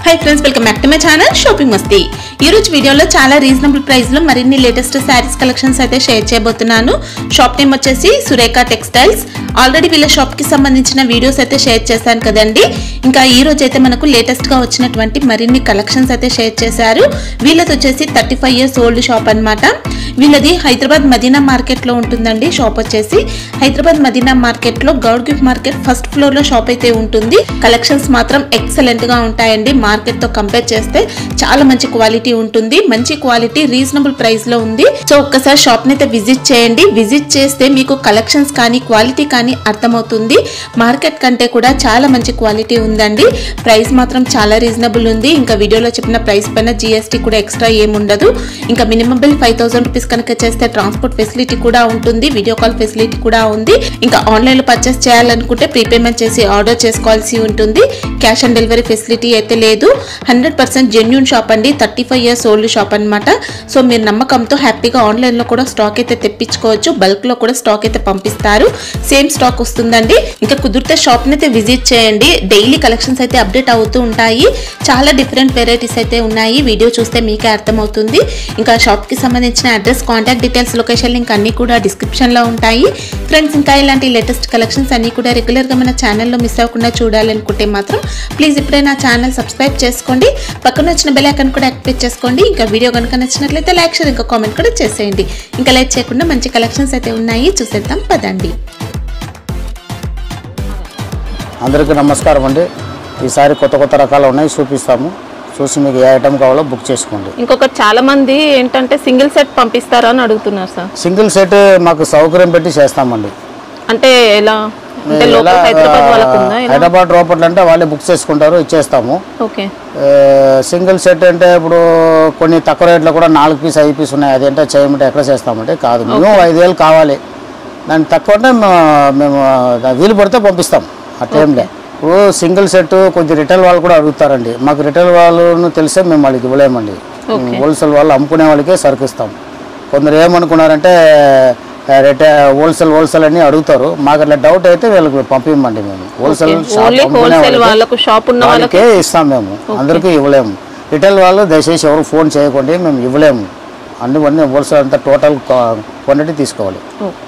High friends welcome back to my channel shopping Masti ఈ రోజు వీడియోలో చాలా రీజనబుల్ ప్రైస్ లో మరిన్ని లేటెస్ట్ శారీస్ కలెక్షన్స్ అయితే షేర్ చేయబోతున్నాను షాప్ నేమ్ వచ్చేసి సురేఖ టెక్స్టైల్స్ ఆల్రెడీ వీళ్ళ షాప్ కి సంబంధించిన వీడియోస్ అయితే షేర్ చేశాను కదండి ఇంకా ఈ రోజు అయితే మనకు లేటెస్ట్ గా వచ్చినటువంటి మరిన్ని కలెక్షన్స్ అయితే షేర్ చేశారు వీళ్ళది వచ్చేసి thirty five years old shop అన్నమాట వీళ్ళది హైదరాబాద్ మదీనా మార్కెట్ లో ఉంటుందండి షాప్ వచ్చేసి హైదరాబాద్ మదీనా మార్కెట్ లో Goud gift market first floor లో షాప్ అయితే ఉంటుంది కలెక్షన్స్ మాత్రం ఎక్సలెంట్ గా ఉంటాయండి మార్కెట్ తో కంపేర్ చేస్తే చాలా మంచి క్వాలిటీ ఉంటుంది మంచి క్వాలిటీ రీజనబుల్ ప్రైస్ లో ఉంది సో ఒక్కసారి షాప్ ని అయితే విజిట్ చేయండి విజిట్ చేస్తే మీకు కలెక్షన్స్ కానీ క్వాలిటీ కానీ అర్థమవుతుంది మార్కెట్ కంటే కూడా చాలా మంచి క్వాలిటీ ఉందండి ప్రైస్ మాత్రం చాలా రీజనబుల్ ఉంది ఇంకా వీడియోలో చెప్పిన ప్రైస్ పైన జిఎస్టీ కూడా ఎక్స్ట్రా ఏముండదు ఇంకా minimum bill five thousand rupees కనుక చేస్తే ట్రాన్స్పోర్ట్ ఫెసిలిటీ కూడా ఉంటుంది వీడియో కాల్ ఫెసిలిటీ కూడా ఉంది ఇంకా ఆన్లైన్ లో పర్చేస్ చేయాలనుకుంటే ప్రీపేమెంట్ చేసి ఆర్డర్ చేసుకోవాల్సి ఉంటుంది క్యాష్ ఆన్ డెలివరీ ఫెసిలిటీ అయితే లేదు హండ్రెడ్ పర్సెంట్ జెన్యున్ షాప్ అండి thirty five years old shop అనమాట సో మీరు నమ్మకంతో హ్యాపీగా ఆన్లైన్ లో కూడా స్టాక్ అయితే తెప్పించుకోవచ్చు బల్క్ లో కూడా స్టాక్ అయితే పంపిస్తారు సేమ్ స్టాక్ వస్తుందండి ఇంకా కుదిరితే షాప్ ని అయితే విజిట్ చేయండి డైలీ కలెక్షన్స్ అయితే అప్డేట్ అవుతూ ఉంటాయి చాలా డిఫరెంట్ వెరైటీస్ అయితే ఉన్నాయి వీడియో చూస్తే మీకే అర్థమవుతుంది ఇంకా షాప్ కి సంబంధించిన address contact details location link అన్ని కూడా డిస్క్రిప్షన్ లో ఉంటాయి ఫ్రెండ్స్ ఇంకా ఇలాంటి లేటెస్ట్ కలెక్షన్స్ అన్ని కూడా రెగ్యులర్ గా మన ఛానల్లో మిస్ అవ్వకుండా చూడాలనుకుంటే మాత్రం ప్లీజ్ ఇప్పుడే నా ఛానల్ సబ్స్క్రైబ్ చేసుకోండి పక్కన వచ్చిన బెల్ ఐకాన్ కూడా యాక్టివేట్ చేసుకోండి ఇంకా వీడియో కనుక నచ్చినట్లయితే లైక్ షేర్ ఇంకా కామెంట్ కూడా చేసేయండి ఇంకా లైక్ చేయకుండా మంచి కలెక్షన్స్ అయితే ఉన్నాయి చూసేద్దాం పదండి అందరికీ నమస్కారం అండి ఈసారి కొత్త కొత్త రకాలు ఉన్నాయి చూపిస్తాము చూసి మీకు ఏ ఐటమ్ కావాలో బుక్ చేసుకోండి ఇంకొకటి చాలా మంది ఏంటంటే సింగిల్ సెట్ పంపిస్తారా అని అడుగుతున్నారు సార్ సింగిల్ సెట్ మాకు సౌకర్యం పెట్టి చేస్తామండి అంటే ఎలా అంటే ఎలా, లోకల్ హైదరాబాద్ వాళ్ళకు ఉందా ఎలా హైదరాబాద్ రోపట్లు అంటే వాళ్ళే బుక్ చేసుకుంటారు ఇచ్చేస్తాము ఓకే ఏ, సింగిల్ సెట్ అంటే ఇప్పుడు కొన్ని తక్కువ రేట్లో కూడా నాలుగు పీస్ ఐదు పీస్ ఉన్నాయి అది అంటే చేయమంటే ఎక్కడ చేస్తామంటే కాదు మేము ఐదు వేలు కావాలి దాన్ని తక్కువ అంటే మేము- మేము దా- వీలు పడితే పంపిస్తాం ఆ టైంలో ఇప్పుడు సింగిల్ సెట్ కొంచెం రిటైల్ వాళ్ళు కూడా అడుగుతారండి మాకు రిటైల్ వాళ్ళను తెలిసే మేము వాళ్ళకి ఇవ్వలేమండి హోల్సేల్ వాళ్ళు అమ్ముకునే వాళ్ళకే సరుకు ఇస్తాం కొందరు ఏమనుకున్నారంటే రిటైల్ హోల్సేల్ హోల్సేల్ అని అడుగుతారు మాకు అట్లా డౌట్ అయితే వీళ్ళకి పంపించమండి మేము హోల్సేల్ షాప్ ఓన్లీ అమ్ముకునే హోల్సేల్ వాళ్ళకి వాళ్ళకు షాప్ ఉన్న వాళ్ళకి వాళ్ళకే ఇస్తాం మేము అందరికీ ఇవ్వలేము రిటైల్ వాళ్ళు దయచేసి ఎవరు ఫోన్ చేయకండి మేము ఇవ్వలేము అన్ని హోల్సేల్ అంతా టోటల్ క్వాంటిటీ తీసుకోవాలి ఓకే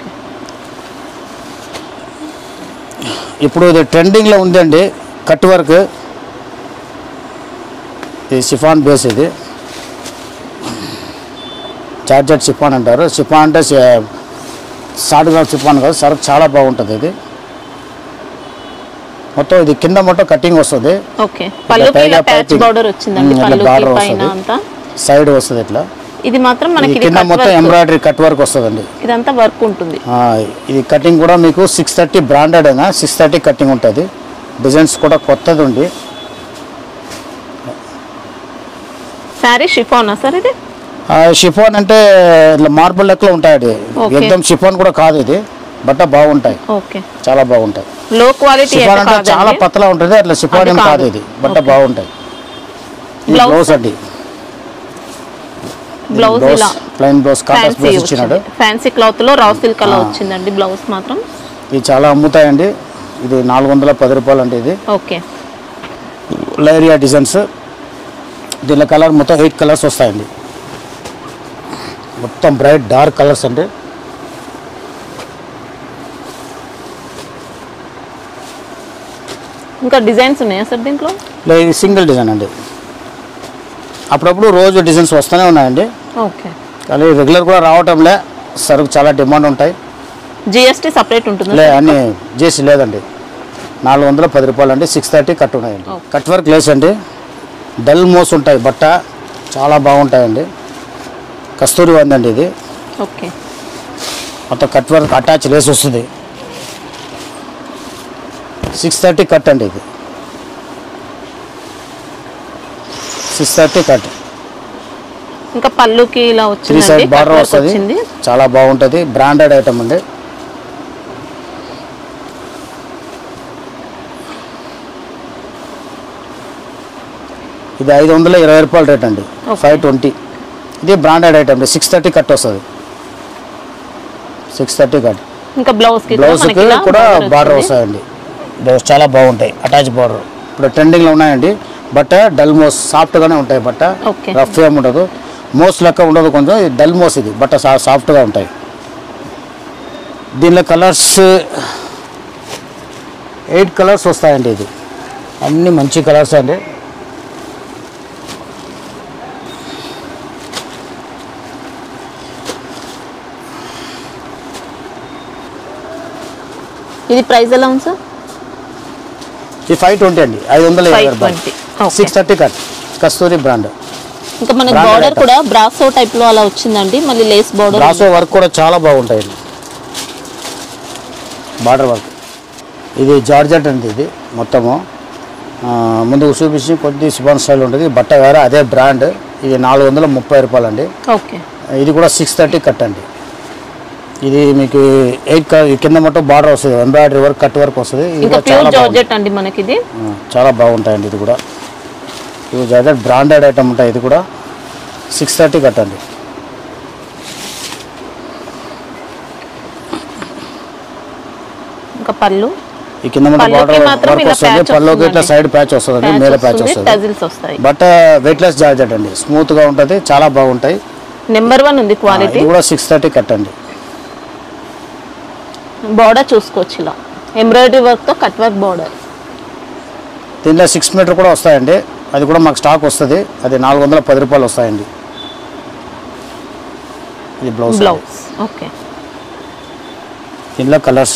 ఇప్పుడు ఇది ట్రెండింగ్లో ఉందండి కట్ వర్క్ ఇది షిఫాన్ బేస్ ఇది చార్జెట్ షిఫాన్ అంటారు షిఫాన్ అంటే షార్ట్గా షిఫాన్ కాదు సరుకు చాలా బాగుంటుంది ఇది మొత్తం ఇది కింద మొత్తం కటింగ్ వస్తుంది ఓకే పళ్ళుకి పైగా ఇలా ప్యాచ్ పైపింగ్. బార్డర్ వచ్చిందండి ఉమ్, ఇట్లా పళ్ళుకి border పైన వస్తది. అంతా సైడ్ వస్తుంది ఇట్లా ఇది మాత్రం ఇది మనకి ఇది కింద cut మొత్తం work. ఎంబ్రాయిడరీ కట్ వర్క్ వస్తుందండి ఇదంతా వర్క్ ఉంటుంది ఆ, ఇది కటింగ్ కూడా మీకు సిక్స్ థర్టీ బ్రాండెడ్ అయినా సిక్స్ థర్టీ కటింగ్ ఉంటుంది డిజైన్స్ కూడా కొత్తది ఉంది శారీ షిఫానా సార్ ఇది షిఫాన్ అంటే ఇట్లా మార్బుల్ లెక్కలో ఉంటాయి Okay. ఎక్దమ్ షిఫాన్ కూడా కాదు ఇది బట్ట బాగుంటాయి ఓకే చాలా బాగుంటాయి లో క్వాలిటీ షిఫాన్ అంటే చాలా పతలా ఉంటుంది అట్లా షిఫాన్ అది ఏం కాదు కాదు. ఇది బట్ట బాగుంటాయి ఇది Blouse? బ్లౌజ్ అండి బ్లౌజ్ ఇలా plain blouse cotton fancy blouse ఇచ్చినాడు ఫ్యాన్సీ క్లాత్ లో రా సిల్క్ అలా వచ్చిందండి బ్లౌజ్ మాత్రం ఇది చాలా అమ్ముతాయండి ఇది నాలుగు వందల పది రూపాయలు అంటే ఇది ఓకే లైరియా డిజైన్స్ దీనిలో కలర్ మొత్తం ఎయిట్ కలర్స్ వస్తాయండి మొత్తం బ్రైట్ డార్క్ కలర్స్ అండి ఇంకా డిజైన్స్ ఉన్నాయా సార్ దీంట్లో లే ఇది సింగిల్ డిజైన్ అండి అప్పుడప్పుడు రోజు డిజైన్స్ వస్తూనే ఉన్నాయండి ఓకే కానీ రెగ్యులర్ కూడా రావటంలే సరుకు చాలా డిమాండ్ ఉంటాయి జిఎస్టీ సపరేట్ ఉంటుంది లే అన్ని చేసి లేదండి నాలుగు వందల పది రూపాయలు అండి సిక్స్ థర్టీ కట్ ఉన్నాయండి Okay. కట్ వర్క్ లేస్ అండి డల్ మోస్ ఉంటాయి బట్ట చాలా బాగుంటాయండి కస్తూరి వందండి ఇది ఓకే మొత్తం కట్ వర్క్ అటాచ్ లేస్ వస్తుంది సిక్స్ థర్టీ కట్ అండి ఇది సిక్స్ థర్టీ కట్ ఇంకా పళ్ళుకి ఇలా త్రీ వచ్చిందండి సైడ్ కట్ బార్డర్ వర్క్ వస్తుంది వచ్చింది చాలా బాగుంటుంది బ్రాండెడ్ ఐటమ్ అండి ఇది ఐదు వందల ఇరవై రూపాయల రేట్ అండి Okay. ఫైవ్ ట్వంటీ ఇది branded item six thirty cut వస్తుంది సిక్స్ థర్టీ కట్ ఇంకా బ్లౌజ్ కి కూడా బ్లౌజ్ మనకి ఇలా కూడా border బార్డర్ వచ్చింది. వస్తాయండి బ్లౌజ్ చాలా బాగుంటాయి అటాచ్ బార్డర్ ఇప్పుడు ట్రెండింగ్లో ఉన్నాయండి బట్ట డల్ మోస్ సాఫ్ట్గానే ఉంటాయి బట్ట ఓకే రఫ్ ఏం ఉండదు మోస్ లెక్క ఉండదు కొంచెం ఇది డల్ మోస్ ఇది బట్ట సా సాఫ్ట్గా ఉంటాయి దీనిలో కలర్స్ ఎయిట్ కలర్స్ వస్తాయండి ఇది అన్ని మంచి కలర్స్ అండి ఇది ప్రైస్ ఎలా ఉంది సార్ ఇది ఫైవ్ ట్వంటీ అండి ఐదు వందల ఫైవ్ యాభై రూపాయలు twenty okay six thirty cut Kasturi brand ఇంకా మనకి Branded బార్డర్ item. కూడా బ్రాసో టైప్ లో అలా వచ్చిందండి మళ్ళీ లేస్ బార్డర్ బ్రాసో వర్క్ కూడా చాలా బాగుంటాయండి బార్డర్ వర్క్ ఇది జార్జెట్ అండి ఇది మొత్తము ఆ, ముందుకు చూపించి కొద్ది సిబాన్ స్టైల్ ఉంటుంది బట్ట వేరే అదే బ్రాండ్ ఇది నాలుగు వందల ముప్పై రూపాయలు అండి ఓకే ఇది కూడా సిక్స్ థర్టీ కట్ అండి ఇది మీకు ఎయిట్ క- ఈ కింద మొత్తం బార్డర్ వస్తుంది ఎంబ్రాయిడరీ వర్క్ కట్ వర్క్ వస్తుంది ఇది ఇంకా కూడా చాలా ప్యూర్ బాగుంది జార్జెట్ అండి మనకి ఇది ఆ, చాలా బాగుంటాయండి ఇది కూడా ఇది జార్జెట్ బ్రాండెడ్ ఐటమ్ ఉంటాయి ఇది కూడా సిక్స్ థర్టీ కట్టండి ఇంకా పళ్ళు ఈ కింద మొత్తం పళ్ళుకి బార్డర్ మాత్రం వర్క్ ఇలా వస్తుంది patch పళ్ళుకి ఇట్లా వస్తుందండి. సైడ్ ప్యాచ్ వస్తుంది మీద ప్యాచ్ వస్తుంది టజిల్స్ వస్తాయి బట్ వెయిట్లెస్ జార్జెట్ అండి స్మూత్ గా ఉంటుంది చాలా బాగుంటాయి నెంబర్ వన్ ఉంది ఆ, క్వాలిటీ ఇది కూడా సిక్స్ థర్టీ కట్టండి బార్డర్ చూసుకోవచ్చు ఇలా ఎంబ్రాయిడరీ వర్క్ తో కట్ వర్క్ బార్డర్ దీంట్లో సిక్స్ మీటర్ కూడా వస్తాయండి అది కూడా మాకు స్టాక్ వస్తుంది అది నాలుగు వందల పది రూపాయలు వస్తాయండి ఇది బ్లౌజ్ బ్లౌజ్ ఓకే దీనిలో కలర్స్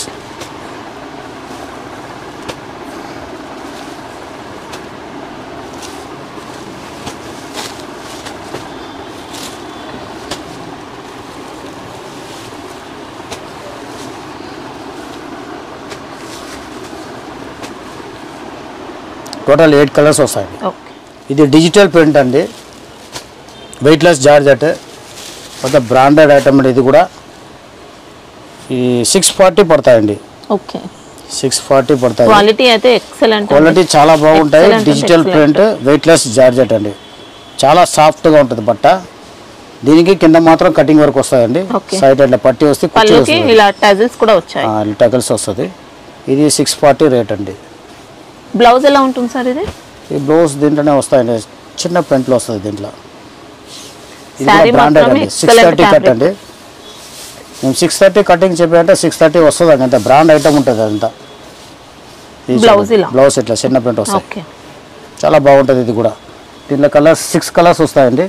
టోటల్ ఎయిట్ కలర్స్ వస్తాయండి ఓకే ఇది డిజిటల్ ప్రింట్ అండి వెయిట్లెస్ జార్జెట్ కొంత బ్రాండెడ్ ఐటమ్ అండి ఇది కూడా ఈ సిక్స్ ఫార్టీ పడతాయండి ఓకే సిక్స్ ఫార్టీ పడతాయి క్వాలిటీ అయితే ఎక్సలెంట్ క్వాలిటీ చాలా బాగుంటాయి Excellent, digital excellent. Print weightless georgette అండి చాలా సాఫ్ట్గా ఉంటుంది బట్ట దీనికి కింద మాత్రం కటింగ్ వర్క్ వస్తుందండి Okay. సైడ్ అట్లా పట్టి వస్తే కుర్చీ పళ్ళుకి వస్తుంది ఇలా టజిల్స్ కూడా వచ్చాయి టకల్స్ వస్తుంది ఇది సిక్స్ ఫార్టీ రేట్ అండి బ్లౌజ్ ఎలా ఉంటుంది సార్ ఇది ఈ బ్లౌజ్ దీంట్లోనే వస్తాయండి చిన్న ప్రింట్లో వస్తుంది దీంట్లో ఇది Saree బ్రాండెడ్ మాత్రం అండి six excellent thirty cut fabric. అండి మేము సిక్స్ థర్టీ కటింగ్ చెప్పారంటే సిక్స్ థర్టీ వస్తుంది అండి అంత బ్రాండ్ ఐటమ్ ఉంటుంది అంతా Blouse ఇలా. బ్లౌజ్ ఇట్లా చిన్న ప్రింట్ వస్తాయి ఓకే చాలా బాగుంటుంది ఇది కూడా దీంట్లో కలర్స్ సిక్స్ కలర్స్ వస్తాయండి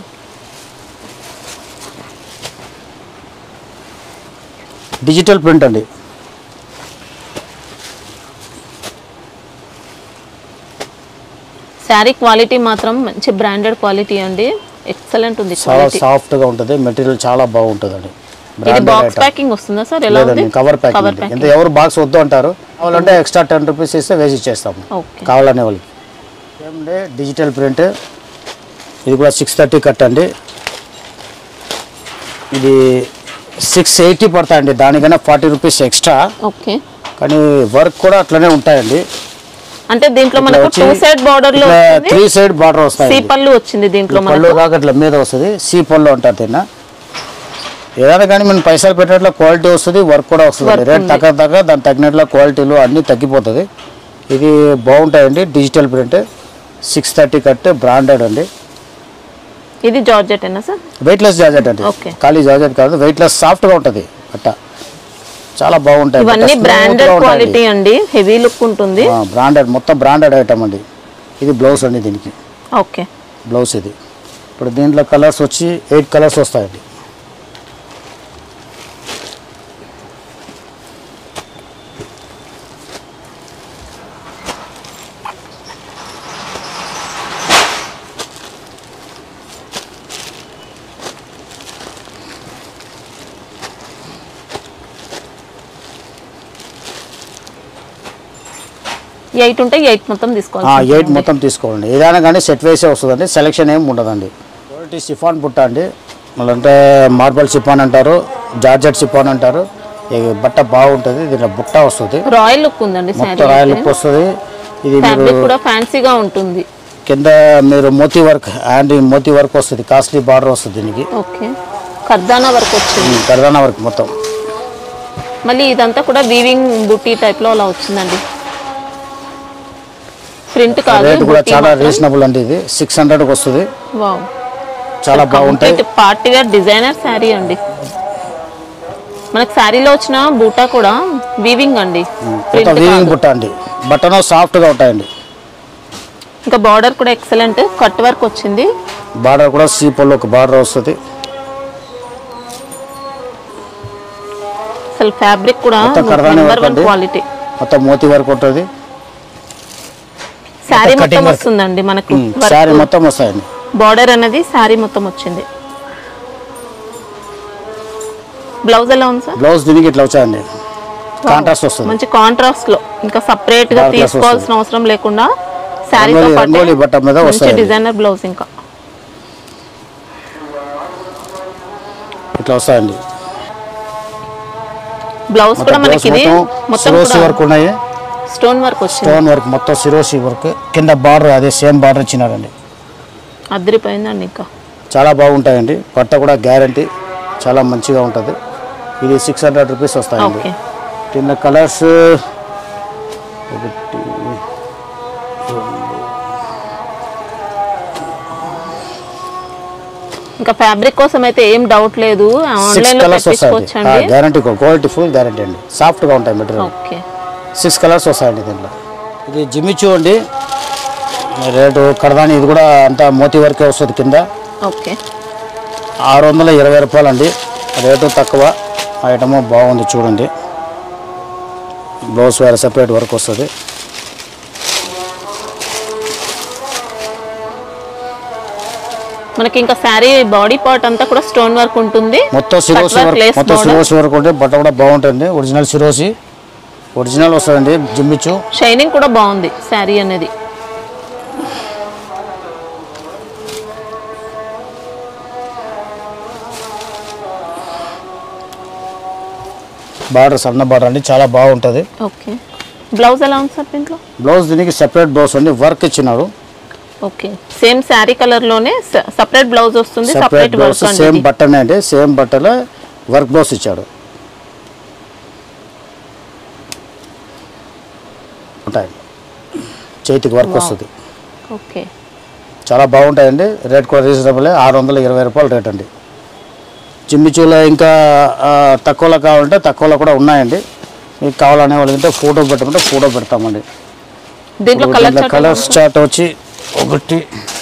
డిజిటల్ ప్రింట్ అండి శారీ క్వాలిటీ మాత్రం మంచి బ్రాండెడ్ క్వాలిటీ అండి ఎక్సలెంట్ ఉంది చాలా క్వాలిటీ సాఫ్ట్గా ఉంటుంది మెటీరియల్ చాలా బాగుంటుందండి ఇది బ్రాండెడ్ బాక్స్ ఐటమ్ ప్యాకింగ్ వస్తుందా సార్ ఎలా ఉంది లేదండి కవర్ ప్యాకింగ్ కవర్ అండి ప్యాకింగ్ ఎంత ఎవరు బాక్స్ వద్దు అంటారు కావాలంటే ఎక్స్ట్రా టెన్ రూపీస్ ఇస్తే వేసి ఇచ్చేస్తాము ఓకే కావాలనే వాళ్ళకి ఏమంటే డిజిటల్ ప్రింట్ ఇది కూడా సిక్స్ థర్టీ కట్ అండి ఇది సిక్స్ ఎయిటీ పడతాయండి దానికన్నా ఫార్టీ రూపీస్ ఎక్స్ట్రా ఓకే కానీ వర్క్ కూడా అట్లనే ఉంటాయండి అంటే దీంట్లో మనకు టూ సైడ్ బార్డర్ లో వచ్చింది త్రీ సైడ్ బార్డర్ వస్తాయి సీ పళ్ళు వచ్చింది దీంట్లో పళ్ళు మనకు కాక ఇట్లా మీద వస్తుంది సి పళ్ళు అంటారు తిన్న ఏదైనా కానీ మనం పైసలు పెట్టినట్లు క్వాలిటీ వస్తుంది వర్క్ కూడా వస్తుంది Work రేట్ ఉంది. తగ్గ తగ్గ దాని తగినట్లు క్వాలిటీలు అన్నీ తగ్గిపోతుంది ఇది బాగుంటాయండి digital print six thirty cut branded అండి ఇది జార్జెట్ ఏనా సార్ వెయిట్లెస్ జార్జెట్ అండి Okay. ఖాళీ జార్జెట్ కాదు వెయిట్లెస్ సాఫ్ట్గా ఉంటుంది అట్ట చాలా బాగుంటాయి ఇవన్నీ బ్రాండెడ్ క్వాలిటీ అండి హెవీ లుక్ ఉంటుంది బ్రాండెడ్ మొత్తం బ్రాండెడ్ ఐటమ్ అండి ఇది బ్లౌజ్ అండి దీనికి ఓకే బ్లౌజ్ ఇది ఇప్పుడు దీంట్లో కలర్స్ వచ్చి ఎయిట్ కలర్స్ వస్తాయండి ఎయిట్ ఉంటే ఎయిట్ మొత్తం తీసుకోవాలి ఎయిట్ మొత్తం తీసుకోండి ఏదైనా కానీ సెట్ వేసే వస్తుందండి సెలెక్షన్ ఏమి ఉండదండి క్వాలిటీ సిఫాన్ బుట్ట అండి మళ్ళీ అంటే మార్బల్ సిఫాన్ అంటారు జార్జెట్ సిఫాన్ అంటారు ఈ బట్ట బాగుంటుంది దీంట్లో బుట్ట వస్తుంది రాయల్ లుక్ ఉందండి మొత్తం రాయల్ శారీ లుక్ వస్తుంది ఇది మీరు ఫ్యాబ్రిక్ కూడా ఫ్యాన్సీగా ఉంటుంది కింద మీరు మోతీ వర్క్ హ్యాండ్ మోతీ వర్క్ వస్తుంది కాస్ట్లీ బార్డర్ వస్తుంది దీనికి ఓకే కర్దానా వర్క్ వచ్చింది కర్దానా వర్క్ మొత్తం మళ్ళీ ఇదంతా కూడా వీవింగ్ బుట్టి టైప్ లో అలా వచ్చిందండి ప్రింట్ కాదు రేట్ కూడా బుట్టి చాలా మాత్రం. రీజనబుల్ అండి ఇది సిక్స్ హండ్రెడ్కి వస్తుంది వావ్ చాలా బాగుంటాయి పార్టీ వేర్ డిజైనర్ శారీ అండి మనకు శారీలో వచ్చిన బూటా కూడా వీవింగ్ అండి కొత్త ప్రింట్ వీవింగ్ కాదు. బుట్ట అండి బట్టను సాఫ్ట్గా ఉంటాయండి ఇంకా బార్డర్ కూడా ఎక్సలెంట్ కట్ వర్క్ వచ్చింది బార్డర్ కూడా సీపోలో ఒక బార్డర్ వస్తుంది అసలు ఫ్యాబ్రిక్ కూడా మొత్తం కరదానే నెంబర్ వన్ వర్క్ అండి. క్వాలిటీ మొత్తం మోతీ వర్క్ ఉంటుంది శారీ cutting మొత్తం work. వస్తుందండి మనకు శారీ మొత్తం వస్తాయండి బార్డర్ అనేది శారీ మొత్తం వచ్చింది బ్లౌజ్ ఎలా ఉంది సార్ బ్లౌజ్ దీనికి ఇట్లా వచ్చాయండి కాంట్రాస్ట్ వస్తుంది మంచి కాంట్రాస్ట్ లో ఇంకా సపరేట్ గా Dark class తీసుకోవాల్సిన అవసరం లేకుండా శారీతో రంగోలి- పాటు రంగోలి బట్ట మీద మంచి వస్తాయండి. డిజైనర్ బ్లౌజ్ ఇంకా ఇట్లా వస్తాయండి బ్లౌజ్ కూడా మొత్తం మనకి ఇది మొత్తం మొత్తం సిరోసి వర్క్ ఉన్నాయి స్టోన్ వర్క్ వచ్చింది స్టోన్ వర్క్ మొత్తం సిరోసి వర్క్ కింద బార్డర్ అదే సేమ్ బార్డర్ ఇచ్చినారండి అదిరిపోయిందండి ఇంకా చాలా బాగుంటాయండి బట్ట కూడా గ్యారంటీ చాలా మంచిగా ఉంటుంది ఇది సిక్స్ హండ్రెడ్ రూపీస్ వస్తాయండి ఓకే కింద కలర్స్ ఒకటి ఇంకా ఫ్యాబ్రిక్ కోసం అయితే ఏం డౌట్ లేదు సిక్స్ ఆన్లైన్ లో కలర్స్ వస్తాయండి తెప్పించుకోవచ్చండి గ్యారంటీ క్వాలిటీ ఫుల్ గ్యారంటీ అండి సాఫ్ట్గా ఉంటాయి మెటీరియల్ ఓకే సిక్స్ కలర్స్ వస్తాయండి దీంట్లో ఇది జిమ్మిచూ అండి రేటు కడదాని ఇది కూడా అంతా మోతీ వర్కే వస్తుంది కింద ఓకే ఆరు వందల ఇరవై రూపాయలు అండి రేటు తక్కువ ఐటము బాగుంది చూడండి బ్లౌజ్ వేరే సెపరేట్ వర్క్ వస్తుంది మనకి ఇంకా శారీ బాడీ పార్ట్ అంతా కూడా స్టోన్ వర్క్ ఉంటుంది మొత్తం సిరోసి work, వర్క్ lace మొత్తం border. సిరోసి వర్క్ ఉంటే బట్ట కూడా బాగుంటుంది ఒరిజినల్ సిరోసి ఒరిజినల్ వస్తుందండి జిమ్మిచ్చు షైనింగ్ కూడా బాగుంది శారీ అనేది బార్డర్ సన్న బార్డర్ అండి చాలా బాగుంటుంది ఓకే బ్లౌజ్ ఎలా ఉంది సార్ దీంట్లో బ్లౌజ్ దీనికి సెపరేట్ బ్లౌజ్ అండి వర్క్ ఇచ్చినారు ఓకే సేమ్ శారీ కలర్ లోనే సపరేట్ బ్లౌజ్ వస్తుంది separate separate blouse work same అండి బట్టనే అండి సేమ్ బట్టలో వర్క్ బ్లౌజ్ ఇచ్చాడు ఉంటాయి చేతికి వర్క్ వస్తుంది ఓకే చాలా బాగుంటాయండి రేట్ కూడా రీజనబుల్ ఆరు వందల ఇరవై రూపాయలు రేట్ అండి చిమ్మిచూలో ఇంకా ఆ, తక్కువలో కావాలంటే తక్కువలో కూడా ఉన్నాయండి మీకు కావాలనే వాళ్ళకి ఫోటో పెట్టమంటే ఫోటో పెడతామండి దీంట్లో కలర్ దీంట్లో కలర్స్ చార్ట్ వచ్చి ఒకటి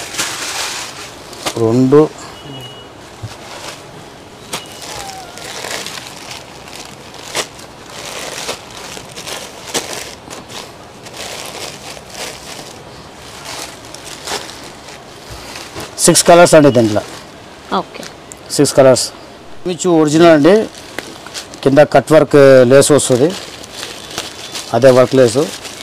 రెండు సిక్స్ కలర్స్ అండి దీంట్లో ఓకే సిక్స్ కలర్స్ మిచ్చు ఒరిజినల్ అండి కింద కట్ వర్క్ లేస్ వస్తుంది అదే వర్క్ లేసు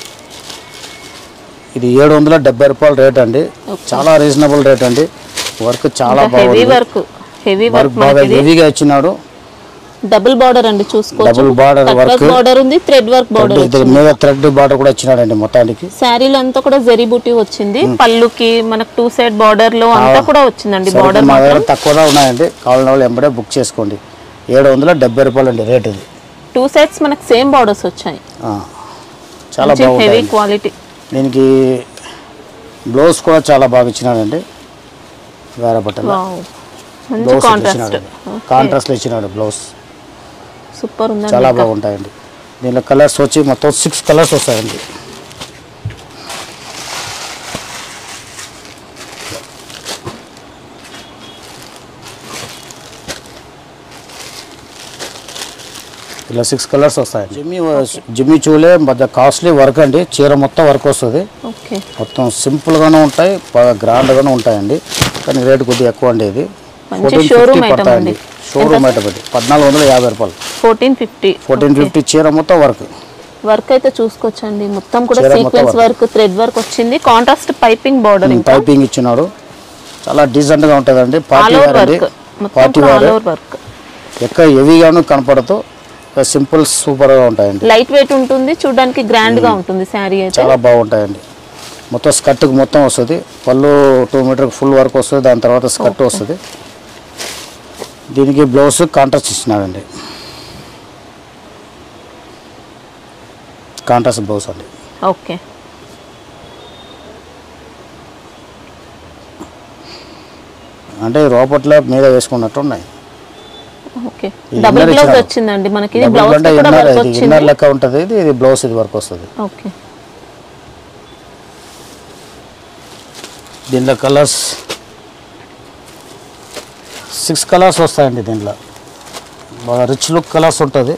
ఇది ఏడు వందల డెబ్బై రూపాయల రేట్ అండి Okay. చాలా రీజనబుల్ రేట్ అండి వర్క్ చాలా హెవీ బాగుంది వర్క్ హెవీ వర్క్ వర్క్ బాగా మనకి హెవీగా ఇచ్చినాడు డబుల్ బార్డర్ అండి చూసుకోవచ్చు Double border work. బార్డర్ ఉంది థ్రెడ్ వర్క్ బార్డర్ థ్రెడ్ వచ్చింది మీద థ్రెడ్ బార్డర్ కూడా ఇచ్చినాడండి మొత్తానికి శారీలో అంతా కూడా జరీ బుట్టి వచ్చింది పళ్ళుకి మనకు టూ సైడ్ బార్డర్ లో అంతా కూడా వచ్చిందండి సరుకు బార్డర్ మా దగ్గర మాత్రం తక్కువలో ఉన్నాయండి కావాలన్న వాళ్ళు ఎంబడే బుక్ చేసుకోండి ఏడు వందల డెబ్బై రూపాయలు అండి రేట్ ఇది టూ సైడ్స్ మనకు సేమ్ బార్డర్స్ వచ్చాయి ఆ. చాలా హెవీ బాగుంటాయి క్వాలిటీ దీనికి బ్లౌజ్ కూడా చాలా బాగా ఇచ్చినాడండి వేరే బట్టలు మంచి బ్లౌజ్ కాంట్రాస్ట్ ఇచ్చినాడు కాంట్రాస్ట్లో ఇచ్చినాడు బ్లౌజ్ సూపర్ ఉందండి చాలా ఇంకా. బాగుంటాయండి దీనిలో కలర్స్ వచ్చి మొత్తం సిక్స్ కలర్స్ వస్తాయండి ఇలా సిక్స్ కలర్స్ వస్తాయండి జిమ్మి జిమ్మి చూలే మధ్య కాస్ట్లీ వర్క్ అండి చీర మొత్తం వర్క్ వస్తుంది ఓకే మొత్తం సింపుల్గానే ఉంటాయి బాగా గ్రాండ్గానే ఉంటాయండి కానీ రేటు కొద్దిగా ఎక్కువ అండి ఇది మంచి showroom item పడతాయండి అండి. షోరూమ్ ఐటమ్ అండి పద్నాలుగు వందల యాభై రూపాయలు ఫోర్టీన్ ఫిఫ్టీ ఫోర్టీన్ ఫిఫ్టీ చీర మొత్తం వర్క్ వర్క్ అయితే చూసుకోవచ్చండి మొత్తం కూడా చీర మొత్తం sequence work. Work thread work వచ్చింది కాంట్రాస్ట్ పైపింగ్ బార్డర్ ఇంకా టైపింగ్ ఇచ్చినాడు చాలా డీసెంట్ గా ఉంటుందండి ఆల్ పార్టీ ఓవర్ వేర్ అండి వర్క్ మొత్తం పార్టీ కూడా ఆల్ వేర్ ఓవర్ వర్క్ ఎక్కడ హెవీగాను కనపడదు సింపుల్ సూపర్ గా ఉంటాయండి లైట్ వెయిట్ ఉంటుంది చూడడానికి గ్రాండ్ గా ఉంటుంది శారీ అయితే చాలా బాగుంటాయండి మొత్తం స్కర్ట్కి మొత్తం వస్తుంది పళ్ళు టూ మీటర్ ఫుల్ వర్క్ వస్తుంది దాని తర్వాత స్కర్ట్ వస్తుంది దీనికి బ్లౌజ్ కాంట్రాస్ట్ ఇచ్చినాడండి కాంట్రాస్ట్ బ్లౌజ్ అండి ఓకే అంటే రోపట్ల మీద వేసుకున్నట్టు ఉన్నాయి ఓకే ఇది డబుల్ inner బ్లౌజ్ ఇచ్చారు. వచ్చిందండి మనకి ఇది డబుల్ బ్లౌజ్ అంటే కూడా ఇన్నర్ వర్క్ ఇది వచ్చింది ఇన్నర్ లెక్క ఉంటుంది ఇది ఇది బ్లౌజ్ ఇది వర్క్ వస్తుంది ఓకే దీంట్లో కలర్స్ సిక్స్ కలర్స్ వస్తాయండి దీంట్లో బాగా రిచ్ లుక్ కలర్స్ ఉంటుంది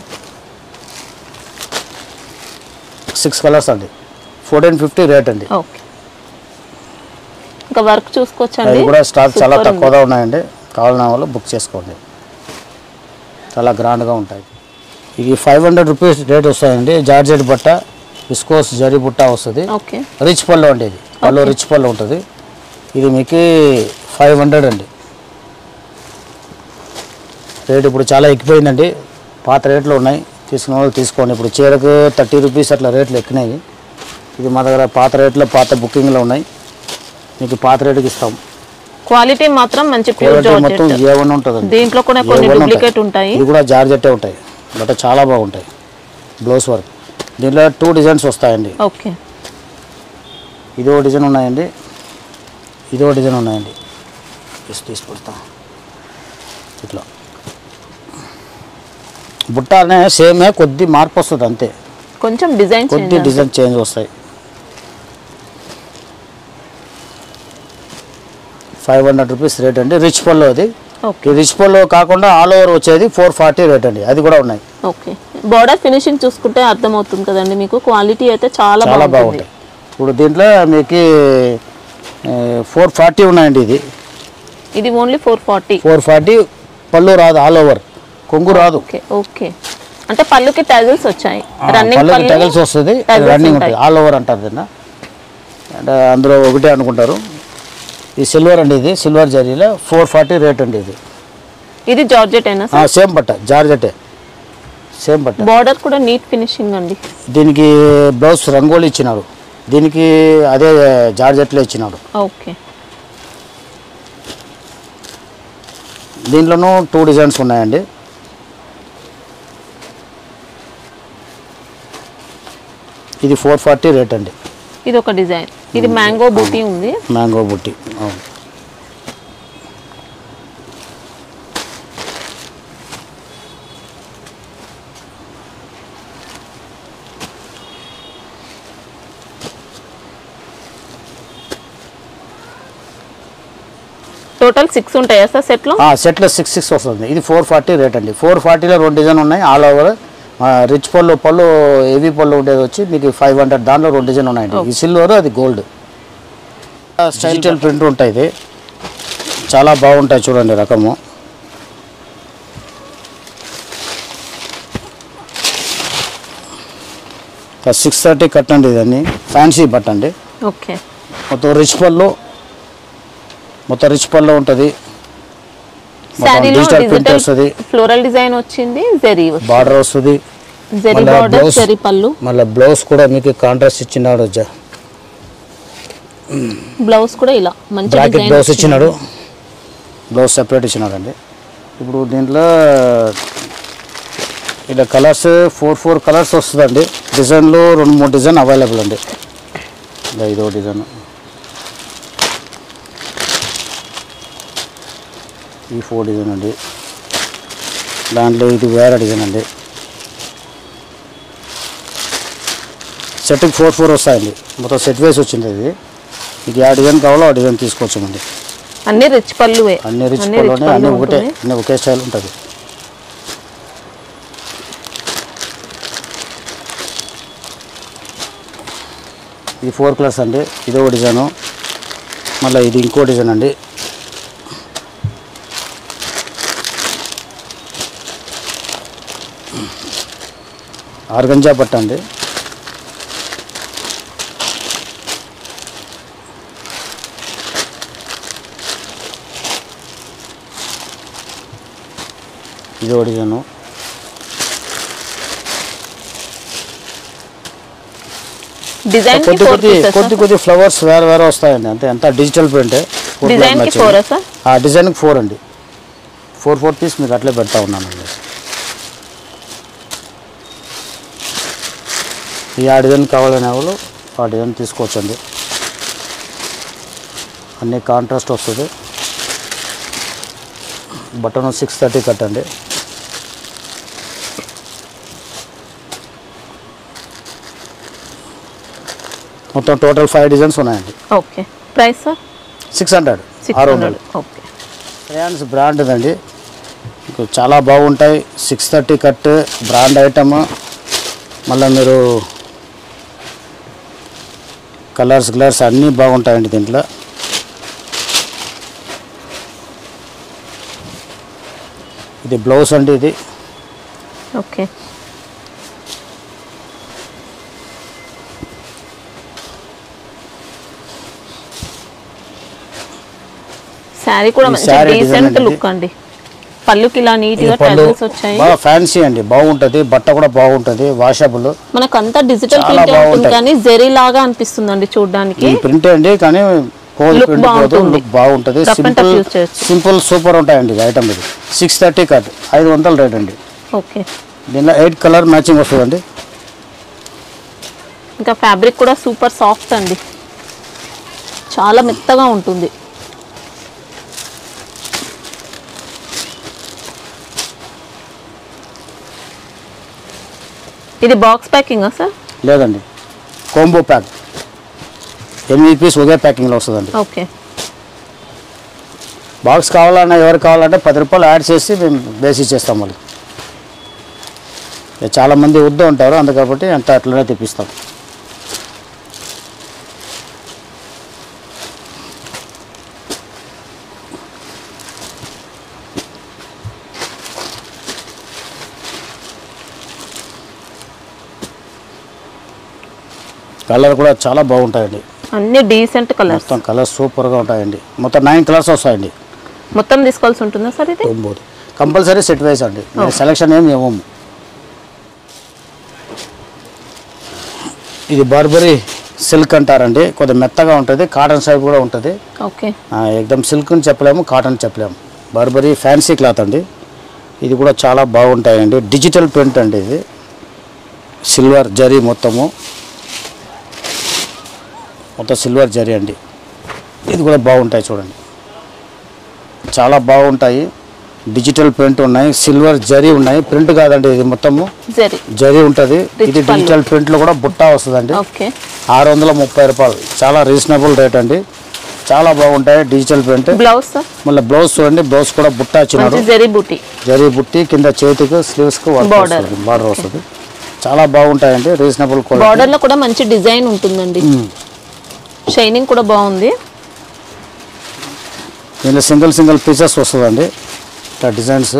సిక్స్ కలర్స్ అండి ఫోర్టీన్ ఫిఫ్టీ రేట్ అండి ఓకే ఇంకా వర్క్ చూసుకోవచ్చండి అది కూడా స్టాక్ చాలా Super ఉంది. తక్కువగా ఉన్నాయండి కావాలన్న వాళ్ళు బుక్ చేసుకోండి చాలా గ్రాండ్గా ఉంటాయి ఇది ఫైవ్ హండ్రెడ్ రూపీస్ రేట్ వస్తాయండి జార్జెట్ బట్ట విస్కోస్ జరీ బుట్ట వస్తుంది ఓకే రిచ్ పళ్ళు అండి ఇది పళ్ళు రిచ్ పళ్ళు ఉంటుంది ఇది మీకు ఫైవ్ హండ్రెడ్ అండి రేట్ ఇప్పుడు చాలా ఎక్కిపోయిందండి పాత రేట్లు ఉన్నాయి తీసుకున్న వాళ్ళు తీసుకోండి ఇప్పుడు చీరకు థర్టీ రూపీస్ అట్లా రేట్లు ఎక్కినాయి ఇది మా దగ్గర పాత రేట్లో పాత బుకింగ్లో ఉన్నాయి మీకు పాత రేటుకి ఇస్తాం క్వాలిటీ మాత్రం మంచి ప్యూర్ క్వాలిటీ మొత్తం జార్జెట్ ఏ వన్ ఉంటుందండి దీంట్లో కూడా కొన్ని ఏ one డూప్లికేట్ ఉంటాయి ఇది కూడా జార్జెట్టే ఉంటాయి బట్ చాలా బాగుంటాయి బ్లౌజ్ వర్క్ దీంట్లో టూ డిజైన్స్ వస్తాయండి ఓకే ఇదో డిజైన్ ఉన్నాయండి ఇదో డిజైన్ ఉన్నాయండి జస్ట్ తీసి పెడతా ఇట్లా బుట్ట అనే సేమే కొద్ది మార్పు వస్తుంది అంతే కొంచెం డిజైన్ కొద్ది చేంజ్ డిజైన్ చేంజ్ వస్తాయి ఫైవ్ హండ్రెడ్ రూపీస్ రేట్ అండి రిచ్ పళ్ళు అది ఓకే ఈ రిచ్ పళ్ళు కాకుండా ఆల్ ఓవర్ వచ్చేది ఫోర్ ఫార్టీ రేట్ అండి అది కూడా ఉన్నాయి ఓకే బార్డర్ ఫినిషింగ్ చూసుకుంటే అర్థమవుతుంది కదండి మీకు క్వాలిటీ అయితే చాలా చాలా బాగుంటుంది బాగుంటాయి ఇప్పుడు దీంట్లో మీకు ఫోర్ ఫార్టీ ఉన్నాయండి ఇది ఇది only four forty four forty పళ్ళు రాదు ఆల్ ఓవర్ కొంగు రాదు ఓకే ఓకే అంటే పళ్ళుకి టజల్స్ వచ్చాయి రన్నింగ్ పళ్ళకి టగల్స్ వస్తుంది tassels రన్నింగ్ ఉంటాయి. ఉంటుంది ఆల్ ఓవర్ అంటారు దీన్ని అంటే అందులో ఒకటే అనుకుంటారు ఈ సిల్వర్ అండి ఇది సిల్వర్ జరీలో ఫోర్ ఫార్టీ రేట్ అండి ఇది ఇది జార్జెట్ అయినా సార్ సేమ్ బట్ట జార్జెటే సేమ్ బట్ట బార్డర్ కూడా నీట్ ఫినిషింగ్ అండి దీనికి బ్లౌజ్ రంగోలి ఇచ్చినాడు దీనికి అదే జార్జెట్లో ఇచ్చినాడు ఓకే దీంట్లోనూ టూ డిజైన్స్ ఉన్నాయండి ఇది ఫోర్ ఫార్టీ రేట్ అండి ఇది ఒక డిజైన్ ఇది మ్యాంగో బూటీ ఉంది మ్యాంగో బుట్టి అవును టోటల్ సిక్స్ ఉంటాయా సార్ సెట్ లో ఆ, సెట్లో సిక్స్ సిక్స్ వస్తుంది ఇది ఫోర్ ఫార్టీ రేట్ అండి ఫోర్ ఫార్టీలో రెండు డిజైన్ ఉన్నాయి ఆల్ ఓవర్ రిచ్ పళ్ళు పళ్ళు హెవీ పళ్ళు ఉండేది వచ్చి మీకు ఫైవ్ హండ్రెడ్ దాంట్లో రెండు డిజైన్ ఉన్నాయండి ఇది సిల్వర్ అది గోల్డ్ డిజిటల్ ప్రింట్ ఉంటాయి ఇది చాలా బాగుంటాయి చూడండి రకము సిక్స్ థర్టీ కట్టండి ఇదన్నీ ఫ్యాన్సీ బట్ అండి ఓకే మొత్తం రిచ్ పళ్ళు మొత్తం రిచ్ పళ్ళు ఉంటుంది మొత్తం శారీలో డిజిటల్ ప్రింట్ డిజిటల్ వస్తుంది ఫ్లోరల్ డిజైన్ వచ్చింది జెరీ వచ్చింది. బార్డర్ వస్తుంది జెరీ మళ్ళా బార్డర్ blouse. జెరీ పళ్ళు మళ్ళీ బ్లౌజ్ కూడా మీకు కాంట్రాస్ట్ ఇచ్చినాడు జ- బ్లౌజ్ కూడా ఇలా మంచి బ్రాకెట్ డిజైన్ బ్లౌజ్ ఇచ్చినాడు బ్లౌజ్ సెపరేట్ ఇచ్చినాడండి ఇప్పుడు దీంట్లో ఇలా కలర్స్ ఫోర్ ఫోర్ కలర్స్ వస్తుందండి డిజైన్లు రెండు మూడు డిజైన్ అవైలబుల్ అండి ఇలా ఇదో డిజైన్ ఈ ఫోర్ డిజైన్ అండి దాంట్లో ఇది వేరే డిజైన్ అండి సెట్కి ఫోర్ ఫోర్ వస్తాయండి మొత్తం సెట్ వేసి వచ్చింది ఇది మీకు ఏ డిజైన్ కావాలో ఆ డిజైన్ తీసుకోవచ్చండి అన్ని రిచ్ పళ్ళువే అన్ని రిచ్ అన్ని పళ్ళునే అన్ని పళ్ళు ఒకటే ఉంటుంది. అన్ని ఒకే స్టైల్ ఉంటుంది ఇది ఫోర్ కలర్స్ అండి ఇదో డిజైను మళ్ళీ ఇది ఇంకో డిజైన్ అండి ఆర్గంజా పట్ట అండి ఇదో డిజైను డిజైన్ కి కొద్ది ఫోర్ కొద్ది పీసెస్ కొద్ది కొద్ది ఫ్లవర్స్ వేరే వేరే వస్తాయండి అంతే అంతా డిజిటల్ ప్రింటే డిజైన్ కి ఫోర్ సార్ ఆ డిజైన్కి ఫోర్ అండి ఫోర్ ఫోర్ పీస్ మీకు అట్లే పెడతా ఉన్నానండి ఈ ఆ డిజైన్ కావాలనే వాళ్ళు ఆ డిజైన్ తీసుకోవచ్చండి అన్ని కాంట్రాస్ట్ వస్తుంది బటన్ సిక్స్ థర్టీ కట్ అండి మొత్తం టోటల్ ఫైవ్ డిజైన్స్ ఉన్నాయండి okay price sir six hundred six ఆరు హండ్రెడ్ వందలు ఓకే శ్రేయాన్స్ బ్రాండ్ అండి మీకు చాలా బాగుంటాయి six thirty cut brand item మళ్ళీ మీరు కలర్స్ గ్లర్స్ అన్నీ బాగుంటాయండి దీంట్లో ఇది బ్లౌజ్ అండి ఇది ఓకే శారీ కూడా ఈ మంచి శారీ డిజైన్ డీసెంట్ అండి. లుక్ అండి పళ్ళుకి ఇలా నీట్ ఇది గా పళ్ళు టైల్స్ వచ్చాయి బాగా ఫ్యాన్సీ అండి బాగుంటుంది బట్ట కూడా బాగుంటుంది వాషబుల్ మనకు అంతా డిజిటల్ చాలా ప్రింట్ ఉంటుంది బాగుంటాయి. కానీ జెరీ లాగా అనిపిస్తుందండి చూడడానికి ఈ ప్రింట్ అండి కానీ పోల్ Look ప్రింట్ పోదు బాగుంటుంది. లుక్ బాగుంటుంది Rough and simple tough use చేయొచ్చు. సింపుల్ సూపర్ ఉంటాయండి ఇది ఐటమ్ ఇది సిక్స్ థర్టీ కట్ ఐదు వందల రేట్ అండి ఓకే దీనిలో ఎయిట్ కలర్ మ్యాచింగ్ వస్తుందండి ఇంకా ఫ్యాబ్రిక్ కూడా సూపర్ సాఫ్ట్ అండి చాలా మెత్తగా ఉంటుంది ఇది బాక్స్ ప్యాకింగా సార్ లేదండి కోంబో ప్యాక్ ఎనిమిది పీస్ ఒకే ప్యాకింగ్లో వస్తుందండి ఓకే బాక్స్ కావాలన్నా ఎవరు కావాలంటే పది రూపాయలు యాడ్ చేసి మేము బేస్ ఇచ్చేస్తాం మళ్ళీ ఇక చాలా మంది వద్దు ఉంటారు అందుకబట్టి అంత అట్లనే తెప్పిస్తాం కలర్ కూడా చాలా బాగుంటాయండి అన్ని డీసెంట్ కలర్స్ మొత్తం కలర్స్ సూపర్గా ఉంటాయండి మొత్తం నైన్ కలర్స్ వస్తాయండి మొత్తం తీసుకోవాల్సి ఉంటుందా సార్ ఇది తొమ్మిది కంపల్సరీ సెట్ వైస్ అండి సెలక్షన్ ఏమి ఇవ్వము ఇది బార్బరీ సిల్క్ అంటారండి కొద్దిగా మెత్తగా ఉంటుంది కాటన్ సైడ్ కూడా ఉంటుంది ఓకే ఆ, ఎక్దమ్ సిల్క్ అని చెప్పలేము కాటన్ చెప్పలేము బార్బరీ ఫ్యాన్సీ క్లాత్ అండి ఇది కూడా చాలా బాగుంటాయండి డిజిటల్ ప్రింట్ అండి ఇది సిల్వర్ జరీ మొత్తము మొత్తం సిల్వర్ జరీ అండి ఇది కూడా బాగుంటాయి చూడండి చాలా బాగుంటాయి డిజిటల్ ప్రింట్ ఉన్నాయి సిల్వర్ జరీ ఉన్నాయి ప్రింట్ కాదండి ఇది మొత్తము జరీ జరీ ఉంటుంది Rich ఇది పళ్ళు. డిజిటల్ ప్రింట్లో కూడా బుట్ట వస్తుందండి ఓకే ఆరు వందల ముప్పై రూపాయలు చాలా రీజనబుల్ రేట్ అండి చాలా బాగుంటాయి డిజిటల్ ప్రింట్ బ్లౌజ్ సార్ మళ్ళీ బ్లౌజ్ చూడండి బ్లౌజ్ కూడా బుట్ట ఇచ్చినాడు మంచి జరీ బూటీ జరీ బుట్టి కింద చేతికి స్లీవ్స్కి Border. బార్డర్ వస్తుంది చాలా బాగుంటాయండి రీజనబుల్ క్వాలిటీ బార్డర్ లో కూడా మంచి డిజైన్ ఉంటుందండి షైనింగ్ కూడా బాగుంది దీనిలో సింగిల్ సింగిల్ పీసెస్ వస్తుందండి ఇట్లా డిజైన్స్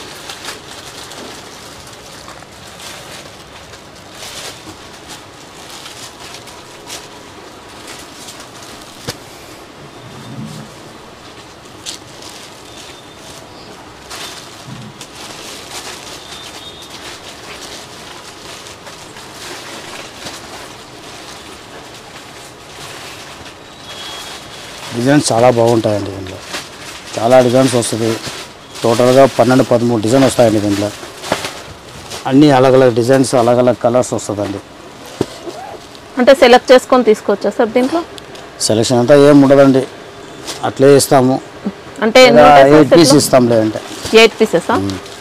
డిజైన్స్ చాలా బాగుంటాయండి దీంట్లో చాలా డిజైన్స్ వస్తుంది టోటల్గా పన్నెండు పదమూడు డిజైన్ వస్తాయండి దీంట్లో అన్నీ అలగ్ అలగ్ డిజైన్స్ అలగ్ అలగ్ కలర్స్ వస్తుందండి అంటే సెలెక్ట్ చేసుకొని తీసుకోవచ్చా సార్ దీంట్లో సెలెక్షన్ అంతా ఏం ఉండదండి అట్లే ఇస్తాము అంటే ఎన్ని ఎయిట్ పీస్ ఇస్తాం లేదంటే ఎయిట్ పీసెసా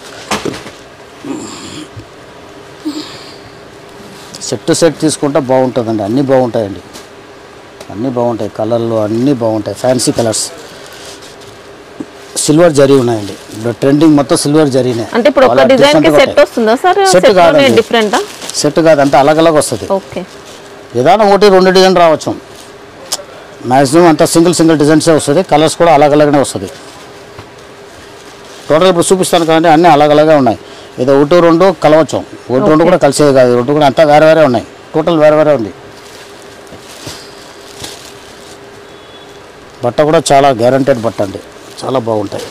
సెట్ టు సెట్ తీసుకుంటే బాగుంటుందండి అన్నీ బాగుంటాయండి అన్నీ బాగుంటాయి కలర్లు అన్నీ బాగుంటాయి ఫ్యాన్సీ కలర్స్ సిల్వర్ జరీ ఉన్నాయండి ఇప్పుడు ట్రెండింగ్ మొత్తం సిల్వర్ జరీనే అంటే ఇప్పుడు ఒక చాలా డిజైన్ కి different గా సెట్ ఉంటాయి. వస్తుందా సార్ Set సెట్ లోనే కాదండి. డిఫరెంటా సెట్ కాదు అంతా అలగ్ అలగ్ వస్తుంది ఓకే ఏదైనా ఒకటి రెండు డిజైన్ రావచ్చు మ్యాక్సిమం అంతా సింగిల్ సింగిల్ డిజైన్సే వస్తుంది కలర్స్ కూడా అలగ్ అలాగనే వస్తుంది టోటల్ ఇప్పుడు చూపిస్తాను కదండి అన్నీ అలగ్ అలాగే ఉన్నాయి ఏదో ఒకటి రెండు కలవచ్చు ఒకటి రెండు కూడా కలిసేది కాదు రెండు కూడా అంతా వేరే వేరే ఉన్నాయి టోటల్ వేరే వేరే ఉంది బట్ట కూడా చాలా గ్యారంటెడ్ బట్ట అండి చాలా బాగుంటాయి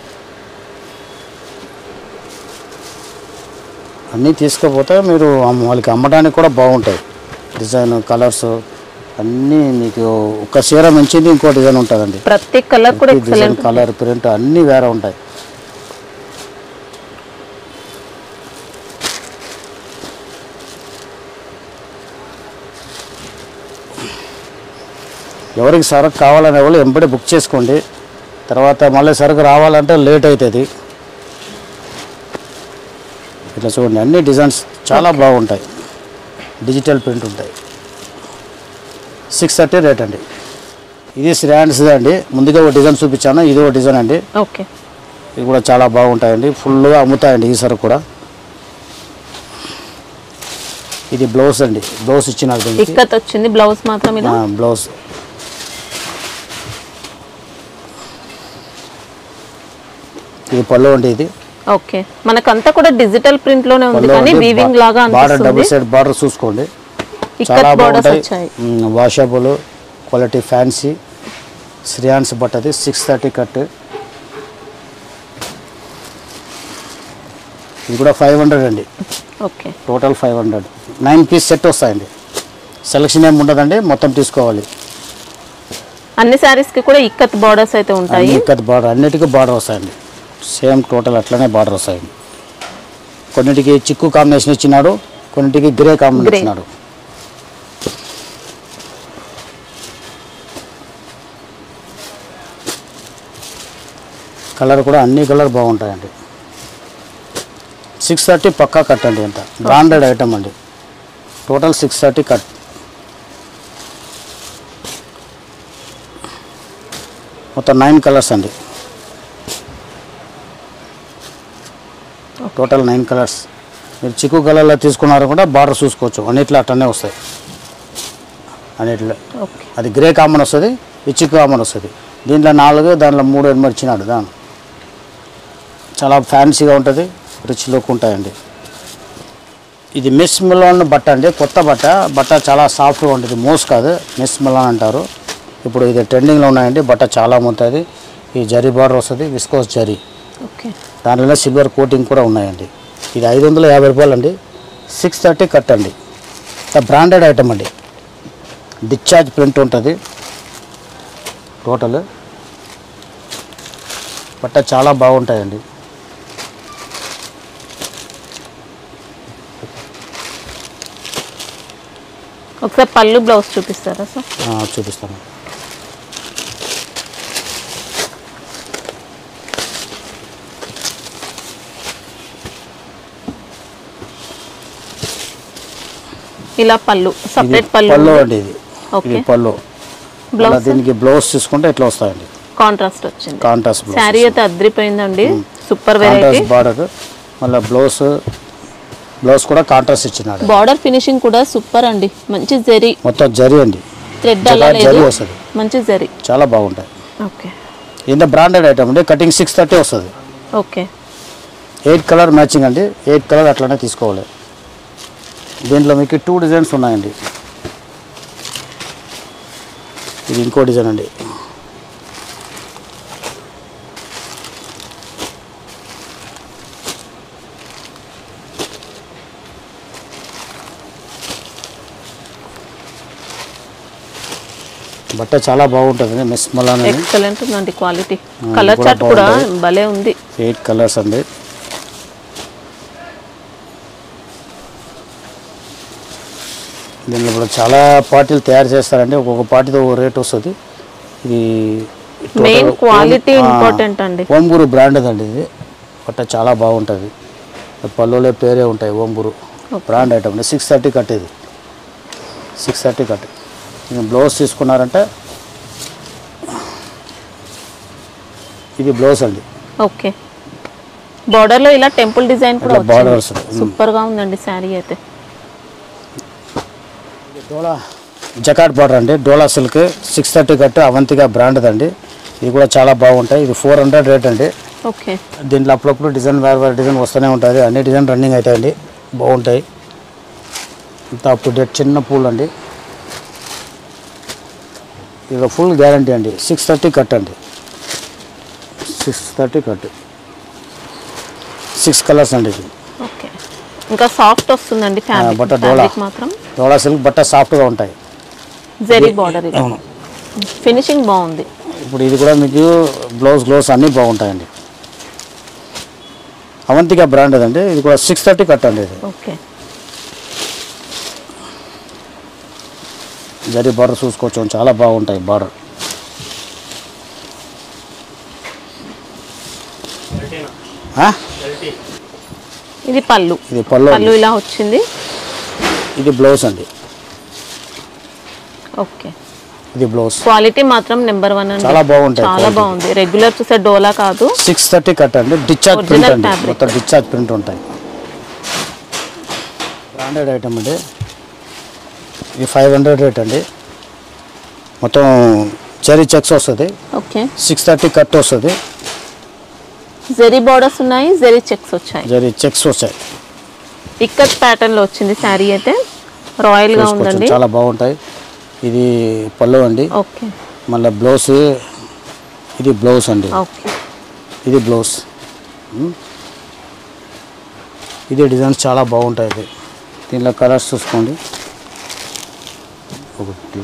అన్నీ తీసుకపోతే మీరు అమ్మ- వాళ్ళకి అమ్మడానికి కూడా బాగుంటాయి డిజైన్ కలర్స్ అన్నీ మీకు ఒక చీర మంచిది ఇంకో డిజైన్ ఉంటుందండి ప్రతి కలర్ కూడా ప్రతి డిజైన్ ఎక్సలెంట్ కలర్ ప్రింట్ అన్నీ వేరే ఉంటాయి ఎవరికి సరకు కావాలనే వాళ్ళు ఎంబడి బుక్ చేసుకోండి తర్వాత మళ్ళీ సరుకు రావాలంటే లేట్ అవుతుంది ఇట్లా చూడండి అన్ని డిజైన్స్ చాలా బాగుంటాయి డిజిటల్ ప్రింట్ ఉంటాయి సిక్స్ థర్టీ రేట్ అండి ఇది శ్రేయాన్స్ అండి ముందుగా ఒక డిజైన్ చూపించాను ఇది ఒక డిజైన్ అండి ఓకే ఇది కూడా చాలా బాగుంటాయండి ఫుల్గా అమ్ముతాయండి ఈ సరుకు కూడా ఇది బ్లౌజ్ అండి బ్లౌజ్ ఇచ్చినారు దీనికి ఇక్కత్ వచ్చింది బ్లౌజ్ మాత్రం ఇలా ఆ, బ్లౌజ్ ఇది పళ్ళు అండి ఇది ఓకే మనకంతా కూడా డిజిటల్ ప్రింట్ లోనే ఉంది పళ్ళు కానీ అండి. వీవింగ్ లాగా బార్డర్ అనిపిస్తుంది డబుల్ సైడ్ బార్డర్ చూసుకోండి చాలా ఇక్కత్ బోర్డర్స్ బాగుంటాయి వచ్చాయి వాషబుల్ క్వాలిటీ ఫ్యాన్సీ శ్రియాన్స్ బట్టది సిక్స్ థర్టీ కట్ ఇది కూడా ఫైవ్ హండ్రెడ్ అండి okay total five hundred nine piece set వస్తాయండి సెలక్షన్ ఏమి ఉండదండి మొత్తం తీసుకోవాలి అన్ని సారీస్ కి కూడా ఇక్కత్ బోర్డర్స్ అయితే ఉంటాయి ఇక్కత్ బార్డర్ అన్నిటికీ బార్డర్ వస్తాయండి సేమ్ టోటల్ అట్లనే బార్డర్ వస్తాయండి కొన్నిటికి చిక్కు కాంబినేషన్ ఇచ్చినాడు కొన్నిటికి గ్రే కాంబినేషన్ Grey. ఇచ్చినాడు కలర్ కూడా అన్ని కలర్ బాగుంటాయండి సిక్స్ థర్టీ పక్కా కట్ అండి ఎంత బ్రాండెడ్ ఐటమ్ అండి టోటల్ సిక్స్ థర్టీ కట్ మొత్తం నైన్ కలర్స్ అండి టోటల్ నైన్ కలర్స్ మీరు చిక్కు కలర్లో తీసుకున్నారు కూడా బార్డర్ చూసుకోవచ్చు అన్నిట్లో అట్లనే వస్తాయి అన్నిట్లో ఓకే అది గ్రే కామన్ వస్తుంది ఈ చిక్కు కామన్ వస్తుంది దీంట్లో నాలుగు దాంట్లో మూడు ఎనిమిది ఇచ్చినాడు దాని చాలా ఫ్యాన్సీగా ఉంటుంది రిచ్ లుక్ ఉంటాయండి ఇది మిస్ మిలాన్ బట్ట అండి కొత్త బట్ట బట్ట చాలా సాఫ్ట్గా ఉంటుంది మోస్ కాదు మిస్ మిలాన్ అంటారు ఇప్పుడు ఇది ట్రెండింగ్లో ఉన్నాయండి బట్ట చాలా ఉంటుంది ఈ జరీ బార్డర్ వస్తుంది విస్కోస్ జరీ ఓకే దానిలో సిల్వర్ కోటింగ్ కూడా ఉన్నాయండి ఇది ఐదు వందల యాభై రూపాయలు అండి సిక్స్ థర్టీ కట్ అండి బ్రాండెడ్ ఐటమ్ అండి డిశ్చార్జ్ ప్రింట్ ఉంటుంది టోటల్ బట్ట చాలా బాగుంటాయండి ఒకసారి పళ్ళు బ్లౌజ్ చూపిస్తారా సార్ ఆ, చూపిస్తాను ఇలా పళ్ళు ఇది సపరేట్ పళ్ళు పళ్ళు అండి ఇది ఓకే ఇది పళ్ళు మళ్ళీ బ్లౌజ్ దీనికి బ్లౌజ్ తీసుకుంటే ఇట్లా వస్తాయండి కాంట్రాస్ట్ వచ్చింది కాంట్రాస్ట్ బ్లౌజ్ శారీ అయితే అద్రిపోయిందండి సూపర్ వెరైటీ కాంట్రాస్ట్ బార్డర్ మళ్ళీ బ్లౌజ్ బ్లౌజ్ కూడా కాంట్రాస్ట్ ఇచ్చినాడు బార్డర్ ఫినిషింగ్ కూడా సూపర్ అండి మంచి జరీ మొత్తం జరీ అండి థ్రెడ్ జరీ అలా లేదు వస్తుంది మంచి జరీ చాలా బాగుంటాయి ఓకే ఇంత బ్రాండెడ్ ఐటమ్ అండి కటింగ్ సిక్స్ థర్టీ వస్తుంది ఓకే ఎయిట్ కలర్ మ్యాచింగ్ అండి ఎయిట్ కలర్ అట్లనే తీసుకోవాలి దీంట్లో మీకు టూ డిజైన్స్ ఉన్నాయండి ఇది ఇంకో డిజైన్ అండి బట్ట చాలా బాగుంటుంది మిస్ మలాన్ అని ఎక్సలెంట్ ఉందండి క్వాలిటీ ఇది కలర్ కూడా చార్ట్ కూడా బాగుంది. భలే ఉంది ఎయిట్ కలర్స్ అండి దీనిలో కూడా చాలా పార్టీలు తయారు చేస్తారండి ఒక్కొక్క పార్టీతో ఒక రేట్ వస్తుంది ఇది మెయిన్ total క్వాలిటీ ఓం- ఆ, ఇంపార్టెంట్ అండి ఓంబూరు బ్రాండ్ అండి ఇది బట్ట చాలా బాగుంటుంది పళ్ళులే పేరే ఉంటాయి ఓంబూరు brand item six thirty cut ఇది సిక్స్ థర్టీ కట్ ఇది బ్లౌజ్ తీసుకున్నారంటే ఇది బ్లౌజ్ అండి ఓకే బార్డర్ లో ఇలా టెంపుల్ డిజైన్ కూడా ఇట్లా border వచ్చింది వస్తుంది. సూపర్ గా ఉందండి శారీ అయితే డోలా జకాట్ బార్డర్ అండి dola silk six thirty cut అవంతిగా బ్రాండ్ అండి ఇది కూడా చాలా బాగుంటాయి ఇది ఫోర్ హండ్రెడ్ రేట్ అండి ఓకే దీంట్లో అప్పుడప్పుడు డిజైన్ వేరే వేరే డిజైన్ వస్తూనే ఉంటుంది అన్ని డిజైన్ రన్నింగ్ అవుతాయండి బాగుంటాయి ఇంత అప్ టు డేట్ చిన్న పూలు అండి ఇది ఫుల్ గ్యారంటీ అండి సిక్స్ థర్టీ కట్ అండి six thirty cut six colours అండి ఇది ఓకే ఇంకా సాఫ్ట్ వస్తుందండి ఫ్యాబ్రిక్ బట్ట డోలా. ఫ్యాబ్రిక్ మాత్రం డోలా సిల్క్ బట్ట సాఫ్ట్గా ఉంటాయి జరీ బార్డర్ ఇది అవును ఫినిషింగ్ బాగుంది ఇప్పుడు ఇది కూడా మీకు బ్లౌజ్ గ్లోవ్స్ అన్నీ బాగుంటాయండి అవంతిగా బ్రాండ్ అండి ఇది కూడా సిక్స్ థర్టీ కట్ అండి ఇది ఓకే జరీ బార్డర్ చూసుకోవచ్చు చాలా బాగుంటాయి బార్డర్ ఆ? ఇది పళ్ళు ఇది పళ్ళు పళ్ళు ఇలా వచ్చింది ఇది బ్లౌజ్ అండి ఓకే ఇది బ్లౌజ్ క్వాలిటీ మాత్రం నెంబర్ వన్ అండి చాలా బాగుంటాయి చాలా quality. బాగుంది రెగ్యులర్ చూసే డోలా కాదు సిక్స్ థర్టీ కట్ అండి డిశ్చార్జ్ Original ప్రింట్ అండి fabric. మొత్తం డిశ్చార్జ్ ప్రింట్ ఉంటాయి బ్రాండెడ్ ఐటమ్ అండి ఇది ఫైవ్ హండ్రెడ్ రేట్ అండి మొత్తం చెరీ చెక్స్ వస్తుంది ఓకే సిక్స్ థర్టీ కట్ వస్తుంది జెరీ బార్డర్స్ ఉన్నాయి జెరీ చెక్స్ వచ్చాయి జరీ చెక్స్ వస్తాయి ఇక్కత్ ప్యాటర్న్ లో వచ్చింది శారీ అయితే రాయల్ గా చూసుకోవచ్చు ఉందండి చాలా బాగుంటాయి ఇది పళ్ళు అండి ఓకే మళ్ళీ బ్లౌజ్ ఇది బ్లౌజ్ అండి ఓకే ఇది బ్లౌజ్ ఉమ్. ఇది డిజైన్స్ చాలా బాగుంటాయి ఇది దీనిలో కలర్స్ చూసుకోండి ఒకటి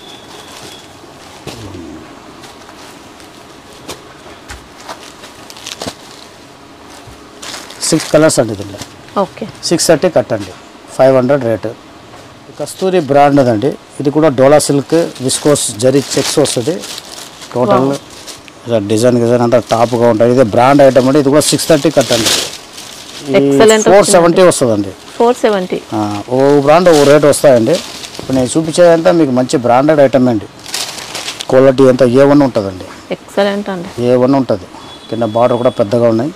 సిక్స్ కలర్స్ అండి దీనిలో ఓకే సిక్స్ థర్టీ కట్టండి five hundred rate Kasturi brand అండి ఇది కూడా dola silk viscose zari checks వస్తుంది టోటల్ డిజైన్ డిజైన్ అంతా టాప్గా ఉంటుంది ఇది బ్రాండ్ ఐటమ్ అండి ఇది కూడా సిక్స్ థర్టీ కట్టండి Excellent ఫోర్ వచ్చిందండి. సెవెంటీ వస్తుందండి ఫోర్ సెవెంటీ ఆ, ఓ బ్రాండ్ ఓ రేట్ వస్తాయండి ఇప్పుడు నేను చూపించేదంతా మీకు మంచి బ్రాండెడ్ ఐటమ్ అండి క్వాలిటీ అంతా ఏ వన్ ఉంటుందండి ఎక్సలెంట్ అండి ఏ వన్ ఉంటుంది కింద బార్డర్ కూడా పెద్దగా ఉన్నాయి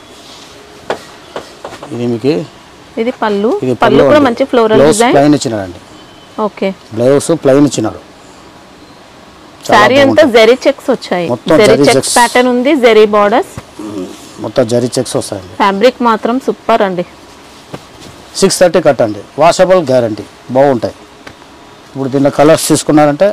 ఇది మీకు ఇది పళ్ళు ఇది పళ్ళు కూడా అండి. మంచి ఫ్లోరల్ బ్లౌజ్ డిజైన్ ప్లైన్ ఇచ్చినాడండి ఓకే బ్లౌజ్ ప్లైన్ ఇచ్చినాడు చాలా శారీ అంతా బాగుంటుంది. జెరీ చెక్స్ వచ్చాయి మొత్తం zari zari checks checks. Pattern ఉంది జెరీ బార్డర్స్ మొత్తం జరీ చెక్స్ వస్తాయండి ఫ్యాబ్రిక్ మాత్రం సూపర్ అండి సిక్స్ థర్టీ కట్టండి వాషబుల్ గ్యారంటీ బాగుంటాయి ఇప్పుడు దీనిలో కలర్స్ తీసుకున్నారంటే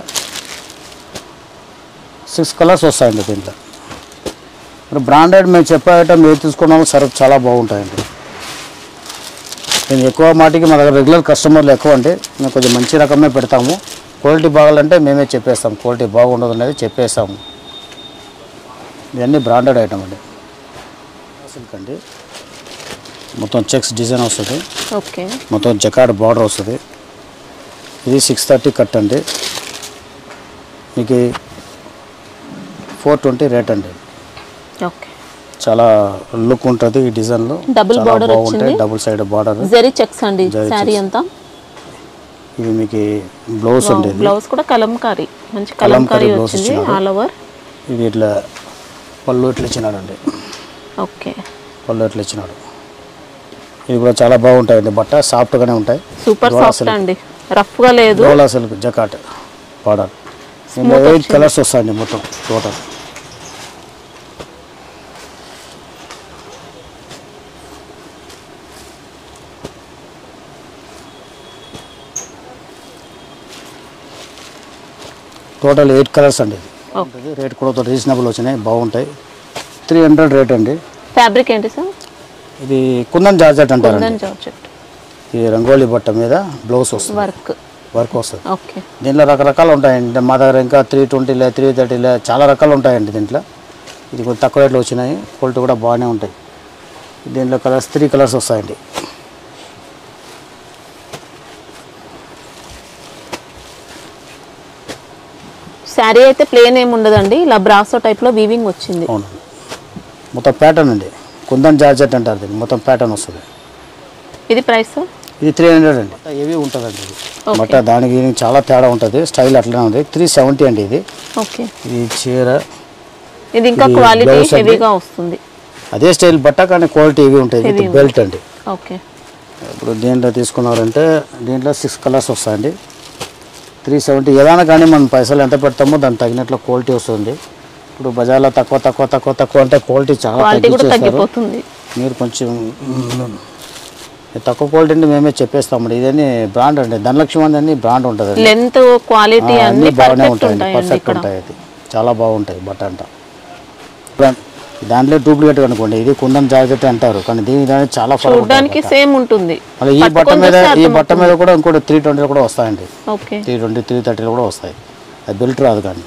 సిక్స్ కలర్స్ వస్తాయండి దీంట్లో ఇప్పుడు బ్రాండెడ్ మేము చెప్పే ఐటమ్ ఏది తీసుకున్నామో సరుకు చాలా బాగుంటాయండి నేను ఎక్కువ మాటికి మా దగ్గర రెగ్యులర్ కస్టమర్లు ఎక్కువ అండి మేము కొంచెం మంచి రకమే పెడతాము క్వాలిటీ బాగాలంటే మేమే చెప్పేస్తాం క్వాలిటీ బాగుండదు అనేది చెప్పేస్తాము ఇవన్నీ బ్రాండెడ్ ఐటమ్ అండి సిల్క్ అండి మొత్తం చెక్స్ డిజైన్ వస్తుంది ఓకే మొత్తం జకాడ్ బార్డర్ వస్తుంది ఇది సిక్స్ థర్టీ కట్ అండి మీకు ఫోర్ ట్వంటీ రేట్ అండి ఓకే చాలా లుక్ ఉంటుంది ఈ డిజైన్లో Double చాలా border బాగుంటాయి వచ్చింది. Double side border zari checks అండి జరీ శారీ checks. అంతా ఇది మీకు బ్లౌజ్ అండి ఇది బ్లౌజ్ కూడా కలంకారీ మంచి కలంకారీ కలంకారీ blouse వచ్చింది ఇచ్చినారు. ఆల్ ఓవర్ ఇది ఇట్లా పళ్ళు ఇట్లా ఇచ్చినాడండి ఓకే పళ్ళు ఇట్లా ఇచ్చినాడు ఇది కూడా చాలా బాగుంటాయండి బట్ట సాఫ్ట్గానే ఉంటాయి సూపర్ డోలా సాఫ్ట్ silk. అండి రఫ్ గా లేదు డోలా సిల్క్ జకాట్ బార్డర్ దీనిలో Smooth ఎయిట్ వచ్చింది. కలర్స్ వస్తాయండి మొత్తం టోటల్ టోటల్ ఎయిట్ కలర్స్ అండి ఇది ఓకే రేట్ కూడా రీజనబుల్ వచ్చినాయి బాగుంటాయి త్రీ హండ్రెడ్ రేట్ అండి ఫ్యాబ్రిక్ ఏంటి సార్ ఇది కుందన్ జార్జెట్ అంటారండి కుందన్ జార్జెట్ ఈ రంగోలీ బట్ట మీద బ్లౌజ్ వస్తుంది వర్క్ వర్క్ వస్తుంది ఓకే దీంట్లో రకరకాలు ఉంటాయండి మా దగ్గర ఇంకా త్రీ ట్వంటీలే త్రీ థర్టీలే చాలా రకాలు ఉంటాయండి దీంట్లో ఇది కొంచెం తక్కువ రేట్లో వచ్చినాయి క్వాలిటీ కూడా బాగానే ఉంటాయి దీంట్లో కలర్స్ త్రీ కలర్స్ వస్తాయండి శారీ అయితే ప్లేన్ ఏమి ఉండదండి ఇలా బ్రాసో టైప్ లో వీవింగ్ వచ్చింది అవును మొత్తం ప్యాటర్న్ అండి కుందన్ జార్జెట్ అంటారు దీన్ని మొత్తం ప్యాటర్న్ వస్తుంది ఇది ప్రైస్ ఇది త్రీ హండ్రెడ్ అండి హెవీ ఉంటుందండి ఇది Okay. బట్ట దానికి దీనికి చాలా తేడా ఉంటుంది స్టైల్ అట్లనే ఉంది త్రీ సెవెంటీ అండి ఇది ఓకే ఇది చీర ఇది ఇంకా ఇది క్వాలిటీ blouse అండి. హెవీగా వస్తుంది అదే స్టైల్ బట్ట కానీ క్వాలిటీ హెవీ ఉంటుంది Heavy విత్ బెల్ట్ అండి ఓకే ఇప్పుడు దీంట్లో తీసుకున్నారంటే దీంట్లో సిక్స్ కలర్స్ వస్తాయండి త్రీ సెవెంటీ ఏదైనా కానీ మనం పైసలు ఎంత పెడతామో దానికి తగినట్లు క్వాలిటీ వస్తుంది ఇప్పుడు బజార్లో తక్కువ తక్కువ తక్కువ తక్కువ అంటే క్వాలిటీ చాలా క్వాలిటీ కూడా తగ్గించేస్తారు తగ్గిపోతుంది మీరు కొంచెం తక్కువ క్వాలిటీ అంటే మేమే చెప్పేస్తామండి ఇదని బ్రాండ్ అండి ధనలక్ష్మి అని బ్రాండ్ ఉంటుంది లెంత్ క్వాలిటీ అన్ని బాగానే పర్ఫెక్ట్ ఉంటాయండి ఉంటాయండి పర్ఫెక్ట్ ఇక్కడ ఉంటాయి అది చాలా బాగుంటాయి బట్ట అంట దాంట్లో డూప్లికేట్ అనుకోండి ఇది కుందన్ జాకెట్ అంటారు కానీ దీని దానికి చాలా ఫరక్ ఉంటుంది చూడడానికి బట్ట. సేమ్ ఉంటుంది మళ్ళీ ఈ బట్ట పట్టుకొని మీద చూస్తే ఈ బట్ట అర్థమవుతుంది. మీద కూడా ఇంకోటి త్రీ ట్వంటీలో కూడా వస్తాయండి ఓకే త్రీ ట్వంటీ త్రీ థర్టీలో కూడా వస్తాయి అది బెల్ట్ రాదు కానీ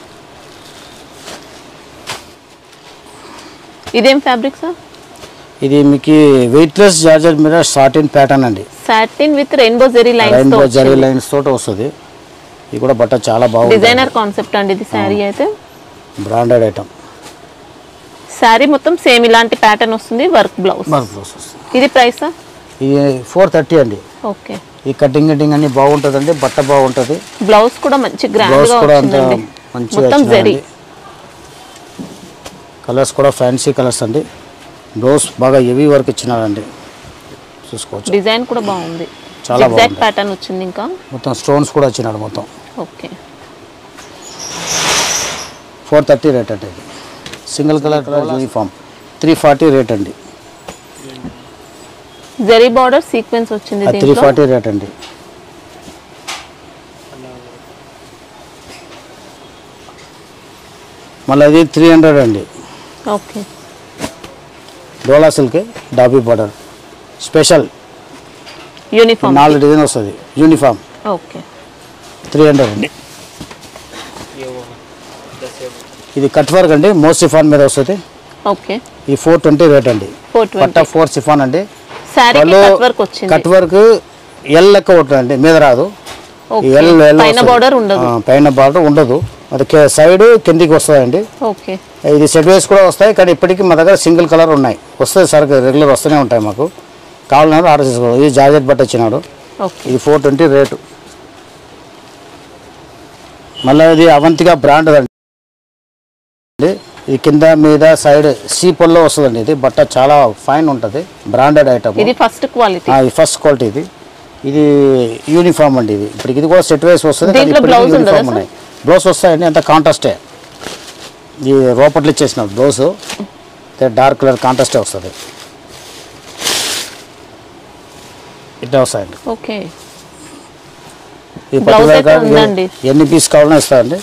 ఇదేం ఫ్యాబ్రిక్ సార్ ఇది మీకు వెయిట్లెస్ జార్జెట్ మీద సాటిన్ ప్యాటర్న్ అండి satin with rainbow zari lines తో రైన్బో జరీ లైన్స్ తోటి వస్తుంది ఇది కూడా బట్ట చాలా బాగుంది డిజైనర్ కాన్సెప్ట్ అండి ఇది శారీ అయితే బ్రాండెడ్ ఐటమ్ శారీ మొత్తం సేమ్ ఇలాంటి ప్యాటర్న్ వస్తుంది వర్క్ బ్లౌజ్ మన బ్లౌజ్ వస్తుంది ఇది ప్రైస్ ఇది ఫోర్ థర్టీ అండి ఓకే ఈ కటింగ్ కటింగ్ అన్ని బాగుంటుందండి బట్ట బాగుంటుంది బ్లౌజ్ కూడా మంచి గ్రాండ్ బ్లౌజ్ గా కూడా అంత వచ్చిందండి మంచిగా మొత్తం జరీ వచ్చినాయండి కలర్స్ కూడా ఫ్యాన్సీ కలర్స్ అండి బ్లౌజ్ బాగా హెవీ వర్క్ ఇచ్చినారండి చూసుకోవచ్చు డిజైన్ కూడా బాగుంది చాలా ఎగ్జాక్ట్ బాగుంది. ప్యాటర్న్ వచ్చింది ఇంకా మొత్తం స్టోన్స్ కూడా వచ్చినాడు మొత్తం ఓకే ఫోర్ థర్టీ రేట్ అండి ఇది single colour colour uniform three forty rate అండి జరీ బార్డర్ సీక్వెన్స్ వచ్చింది త్రీ దీంట్లో ఫార్టీ రేట్ అండి మళ్ళీ అది త్రీ హండ్రెడ్ అండి okay dola silk dobby border special uniform నాలుగు డిజైన్ వస్తుంది యూనిఫామ్ ఓకే త్రీ హండ్రెడ్ అండి ఇది కట్ వర్క్ అండి మోస్ట్ సిఫాన్ మీద వస్తుంది ఓకే ఈ ఫోర్ ట్వంటీ రేట్ అండి ఫోర్ పట్ట ట్వంటీ ఫోర్ సిఫాన్ అండి శారీ వాళ్ళు కట్ వర్క్ వచ్చింది కట్ వర్క్ ఎల్ లెక్క ఉంటుందండి మీద రాదు ఓకే ఎల్ ఎల్ పైన వస్తుంది. బార్డర్ ఉండదు ఆ, పైన బార్డర్ ఉండదు అది సైడ్ కిందికి వస్తుందండి ఓకే ఇది సెట్ వేస్ కూడా వస్తాయి కానీ ఇప్పటికీ మా దగ్గర సింగిల్ కలర్ ఉన్నాయి వస్తాయి సార్ రెగ్యులర్ వస్తూనే ఉంటాయి మాకు కావాలన్నారు ఆర్డర్ చేసుకోవాలి ఇది జార్జెట్ బట్ట వచ్చినాడు ఓకే ఇది ఫోర్ ట్వంటీ రేటు మళ్ళీ ఇది అవంతిగా బ్రాండ్ అండి ఇది కింద మీద సైడ్ సీపల్లో వస్తుందండి ఇది బట్ట చాలా ఫైన్ ఉంటుంది బ్రాండెడ్ ఐటమ్ ఇది ఫస్ట్ క్వాలిటీ ఇది ఫస్ట్ క్వాలిటీ ఇది ఇది యూనిఫామ్ అండి ఇది ఇప్పుడు ఇది కూడా సెట్ వేసి వస్తుంది కానీ దీంట్లో ఇప్పటికీ blouse ఉండదా యూనిఫామ్ ఉన్నాయి బ్లౌజ్ వస్తాయండి అంత కాంట్రాస్టే ఈ రోపట్లు ఇచ్చేసిన బ్లౌజ్ డార్క్ కలర్ కాంట్రాస్టే వస్తుంది ఇట్లా వస్తాయండి ఓకే ఈ Blouse పట్టు అయితే దాకా ఉందండి. ఎన్ని పీస్ కావాలన్నా ఇస్తారండి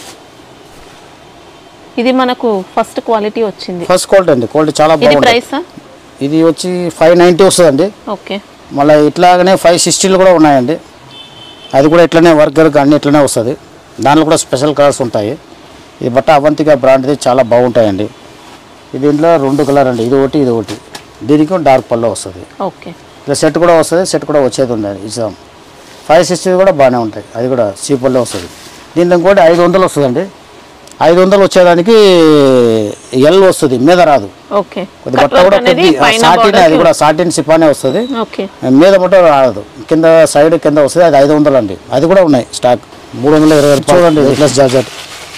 ఇది మనకు ఫస్ట్ క్వాలిటీ వచ్చింది ఫస్ట్ క్వాలిటీ అండి క్వాలిటీ చాలా ఇది బాగుంటుంది ప్రైస్ ఇది వచ్చి ఫైవ్ నైంటీ వస్తుందండి ఓకే మళ్ళీ ఇట్లాగనే ఫైవ్ సిక్స్టీలు కూడా ఉన్నాయండి అది కూడా ఇట్లనే వర్కర్ అన్ని ఇట్లనే వస్తుంది దాంట్లో కూడా స్పెషల్ కలర్స్ ఉంటాయి ఇది బట్ట అవంతిగా బ్రాండ్ది చాలా బాగుంటాయండి ఇది దీంట్లో రెండు కలర్ అండి ఇది ఒకటి ఇది ఒకటి దీనికి డార్క్ పల్లో వస్తుంది ఓకే ఇలా సెట్ కూడా వస్తుంది సెట్ కూడా వచ్చేది ఉందండి ఇచ్చాం ఫైవ్ సిక్స్టీ కూడా బాగానే ఉంటాయి అది కూడా చీపల్లో వస్తుంది దీంట్లో కూడా ఐదు వందలు వస్తుందండి ఐదు వందలు వచ్చేదానికి ఎల్ వస్తుంది మీద రాదు ఓకే కొద్ది బట్ట కూడా కొద్ది సాటిన్ అది కూడా సాటిన్ సిపానే వస్తుంది ఓకే మీద ముట్ట రాదు కింద సైడ్ కింద వస్తుంది అది ఐదు వందలు అండి అది కూడా ఉన్నాయి స్టాక్ మూడు వందల ఇరవై రూపాయలు చూడండి ప్లస్ జార్జెట్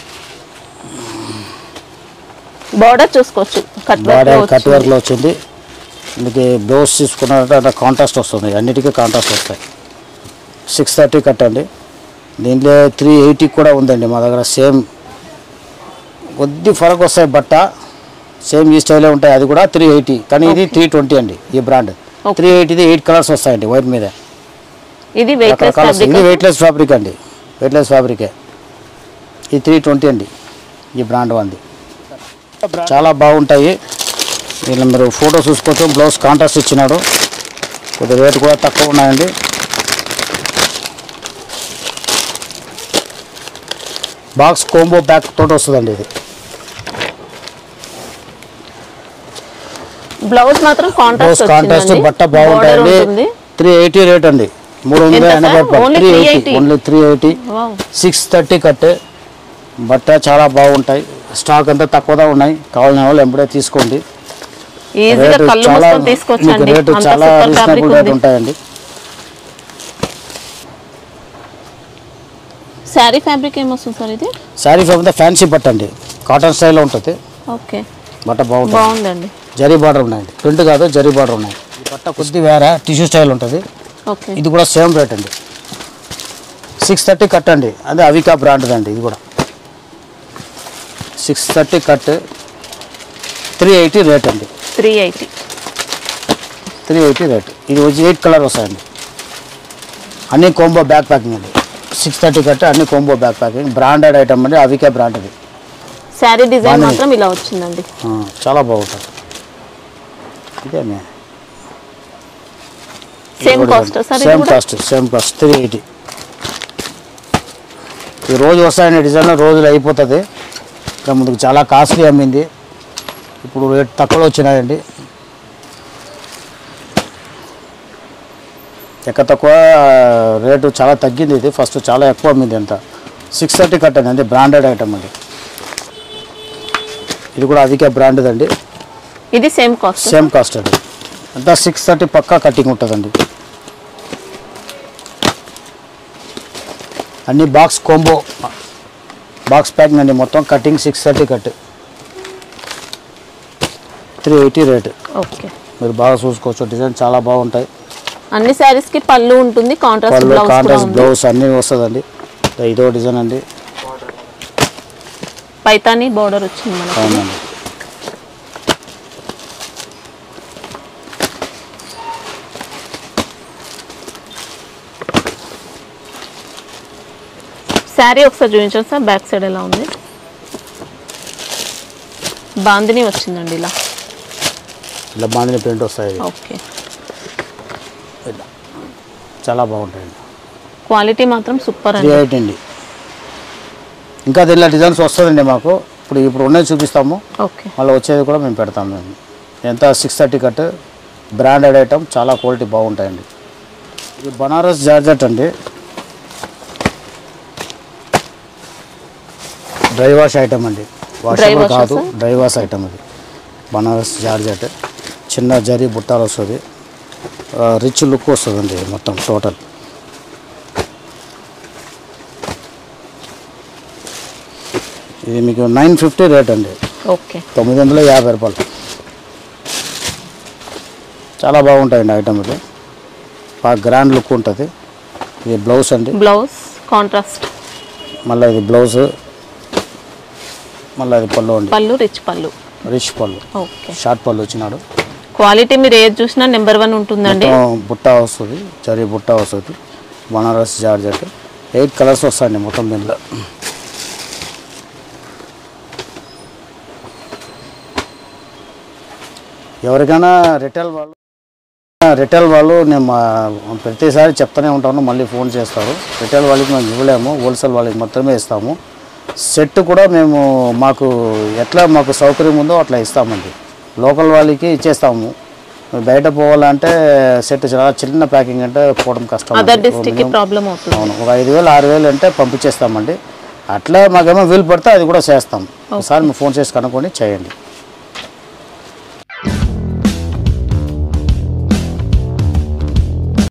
బార్డర్ చూసుకోవచ్చు కట్ బాడీ కట్ వర్క్ వర్క్లో వచ్చింది మీకు బ్లౌజ్ తీసుకున్నారంటే అట్లా కాంట్రాస్ట్ వస్తుంది అన్నిటికీ కాంట్రాస్ట్ వస్తాయి సిక్స్ థర్టీ కట్టండి దీంట్లో త్రీ ఎయిటీకి కూడా ఉందండి మా దగ్గర సేమ్ కొద్ది ఫరక్ వస్తాయి బట్ట సేమ్ ఈ స్టైలే ఉంటాయి అది కూడా త్రీ ఎయిటీ కానీ ఇది త్రీ ట్వంటీ అండి ఈ బ్రాండ్ Okay. త్రీ ఎయిటీది ఎయిట్ కలర్స్ వస్తాయండి వైట్ మీద ఇది వెయిట్లెస్ రకరకాల వస్తాయి. ఇది ఫ్యాబ్రిక్ వెయిట్లెస్ ఫ్యాబ్రిక్ అండి వెయిట్లెస్ ఫ్యాబ్రికే ఇది త్రీ ట్వంటీ అండి ఈ బ్రాండ్ వంది చాలా బాగుంటాయి వీళ్ళు మీరు ఫోటో చూసుకోవచ్చు బ్లౌజ్ కాంట్రాస్ట్ ఇచ్చినాడు కొద్ది రేట్ కూడా తక్కువ ఉన్నాయండి బాక్స్ కోంబో బ్యాక్ తోటి వస్తుందండి ఇది బ్లౌజ్ మాత్రం బ్లౌజ్ కాంట్రాస్ట్ కాంట్రాస్ట్ వచ్చిందండి బట్ట బార్డర్ బాగుంటాయండి ఉంటుంది త్రీ ఎయిటీ రేట్ అండి మూడు వందల ఎంత ఎనభై sir? Only three eighty 380. Only three eighty wow six thirty కట్టే బట్ట చాలా బాగుంటాయి స్టాక్ అంతా తక్కువగా ఉన్నాయి కావాలనే వాళ్ళు ఎంబడే తీసుకోండి ఈజీగా రేటు కళ్ళు చాలా మూసుకొని మీకు తీసుకోవచ్చండి రేటు అంత చాలా సూపర్ ఫ్యాబ్రిక్ రీజనబుల్ రేట్ ఉంది ఉంటాయండి శారీ ఫ్యాబ్రిక్ ఏమొస్తుంది సార్ ఇది శారీ ఫ్యాబ్రిక్ ఫ్యాన్సీ బట్ట అండి కాటన్ స్టైల్లో ఉంటుంది ఓకే బట్ట బాగుంటుంది బాగుందండి జరీ బార్డర్ ఉన్నాయండి ప్రింట్ కాదు జరీ బార్డర్ ఉన్నాయి ఈ బట్ట కొద్ది వేరే టిష్యూ స్టైల్ ఉంటుంది ఓకే ఇది కూడా సేమ్ రేట్ అండి సిక్స్ థర్టీ కట్ అండి అదే అవికా బ్రాండ్ అండి ఇది కూడా six thirty cut three eighty rate అండి three eighty three eighty rate ఇది వచ్చి ఎయిట్ కలర్ వస్తాయండి అన్ని కోంబో బ్యాక్ ప్యాకింగ్ అండి సిక్స్ థర్టీ కట్ అన్ని combo back packing branded item అండి అవికే బ్రాండ్ అది శారీ డిజైన్ బాగుంది. మాత్రం ఇలా వచ్చిందండి ఆ, చాలా బాగుంటుంది ఇదే సేమ్ కాస్ట్ సార్ ఇది సేమ్ కూడా cost same cost three eighty ఈ రోజు వస్తాయని డిజైన్ రోజులు అయిపోతుంది ఇంకా ముందుకు చాలా కాస్ట్లీ అమ్మింది ఇప్పుడు రేట్ తక్కువలో వచ్చినాయండి ఎక్క తక్కువ రేటు చాలా తగ్గింది ఇది ఫస్ట్ చాలా ఎక్కువ అమ్మింది ఎంత సిక్స్ థర్టీ కట్టండి అండి బ్రాండెడ్ ఐటమ్ అండి ఇది కూడా అధిక బ్రాండెడ్ అండి ఇది సేమ్ కాస్ట్ సేమ్ కాస్ట్ అది అంతా సిక్స్ థర్టీ పక్కా కటింగ్ ఉంటుందండి అన్ని బాక్స్ కోంబో బాక్స్ ప్యాకింగ్ అండి మొత్తం cutting six thirty cut three eighty rate okay మీరు బాగా చూసుకోవచ్చు డిజైన్ చాలా బాగుంటాయి అన్ని శారీస్ కి పళ్ళు ఉంటుంది కాంట్రాస్ట్ పళ్ళు బ్లౌజ్ కూడా కాంట్రాస్ట్ ఉంది బ్లౌజ్ అన్నీ వస్తుందండి ఇదో డిజైన్ అండి పైతాని బార్డర్ వచ్చింది మనకి అవునండి శారీ ఒకసారి చూపించండి సార్ బ్యాక్ సైడ్ ఎలా ఉంది బాందిని వచ్చిందండి ఇలా ఇలా బాందిని ప్రింట్ వస్తాయి ఇవి. ఓకే ఇలా చాలా బాగుంటాయండి క్వాలిటీ మాత్రం సూపర్ త్రీ అండి ఎయిట్ అండి ఇంకా ఇలా డిజైన్స్ వస్తుందండి మాకు ఇప్పుడు ఇప్పుడు ఉన్నది చూపిస్తాము ఓకే మళ్ళీ వచ్చేది కూడా మేము పెడతాం మేము ఎంత six thirty cut branded item చాలా క్వాలిటీ బాగుంటాయండి ఇది బనారస్ జార్జెట్ అండి డ్రై వాష్ ఐటమ్ అండి వాషబుల్ wash కాదు ఆ, sir? డ్రై వాష్ ఐటమ్ ఇది బనారస్ జార్జెట్ చిన్న జరీ బుట్టాలు వస్తుంది రిచ్ లుక్ వస్తుందండి మొత్తం టోటల్ ఇది మీకు నైన్ ఫిఫ్టీ రేట్ అండి ఓకే తొమ్మిది వందల యాభై రూపాయలు చాలా బాగుంటాయండి ఐటమ్ ఇది బాగా గ్రాండ్ లుక్ ఉంటుంది ఇది బ్లౌజ్ అండి బ్లౌజ్ కాంట్రాస్ట్ మళ్ళీ ఇది బ్లౌజ్ మళ్ళీ అది పళ్ళు అండి పళ్ళు రిచ్ పళ్ళు రిచ్ పళ్ళు ఓకే షార్ట్ పళ్ళు వచ్చినాడు క్వాలిటీ మీరు ఏది చూసినా నెంబర్ వన్ ఉంటుందండి మొత్తం బుట్ట వస్తుంది చరీ బుట్ట వస్తుంది బనారస్ జార్జెట్ ఎయిట్ కలర్స్ వస్తాయండి మొత్తం దీనిలో ఎవరికైనా రిటైల్ వాళ్ళు రిటైల్ వాళ్ళు నేను మా- ప్రతిసారి చెప్తూనే ఉంటాను మళ్ళీ ఫోన్ చేస్తారు రిటైల్ వాళ్ళకి మేము ఇవ్వలేము హోల్సేల్ వాళ్ళకి మాత్రమే ఇస్తాము సెట్ కూడా మేము మాకు ఎట్లా మాకు సౌకర్యం ఉందో అట్లా ఇస్తామండి లోకల్ వాళ్ళకి ఇచ్చేస్తాము బయట పోవాలంటే సెట్ చాలా చిన్న ప్యాకింగ్ అంటే పోవడం కష్టం అదర్ అండి. డిస్టిక్ కి ప్రాబ్లం అవుతుంది అవును ఒక ఐదు వేలు ఆరు వేలు అంటే పంపించేస్తామండి అట్లా మాకేమో వీలు పడితే అది కూడా చేస్తాం ఒకసారి మీరు ఫోన్ చేసి కనుక్కొని చేయండి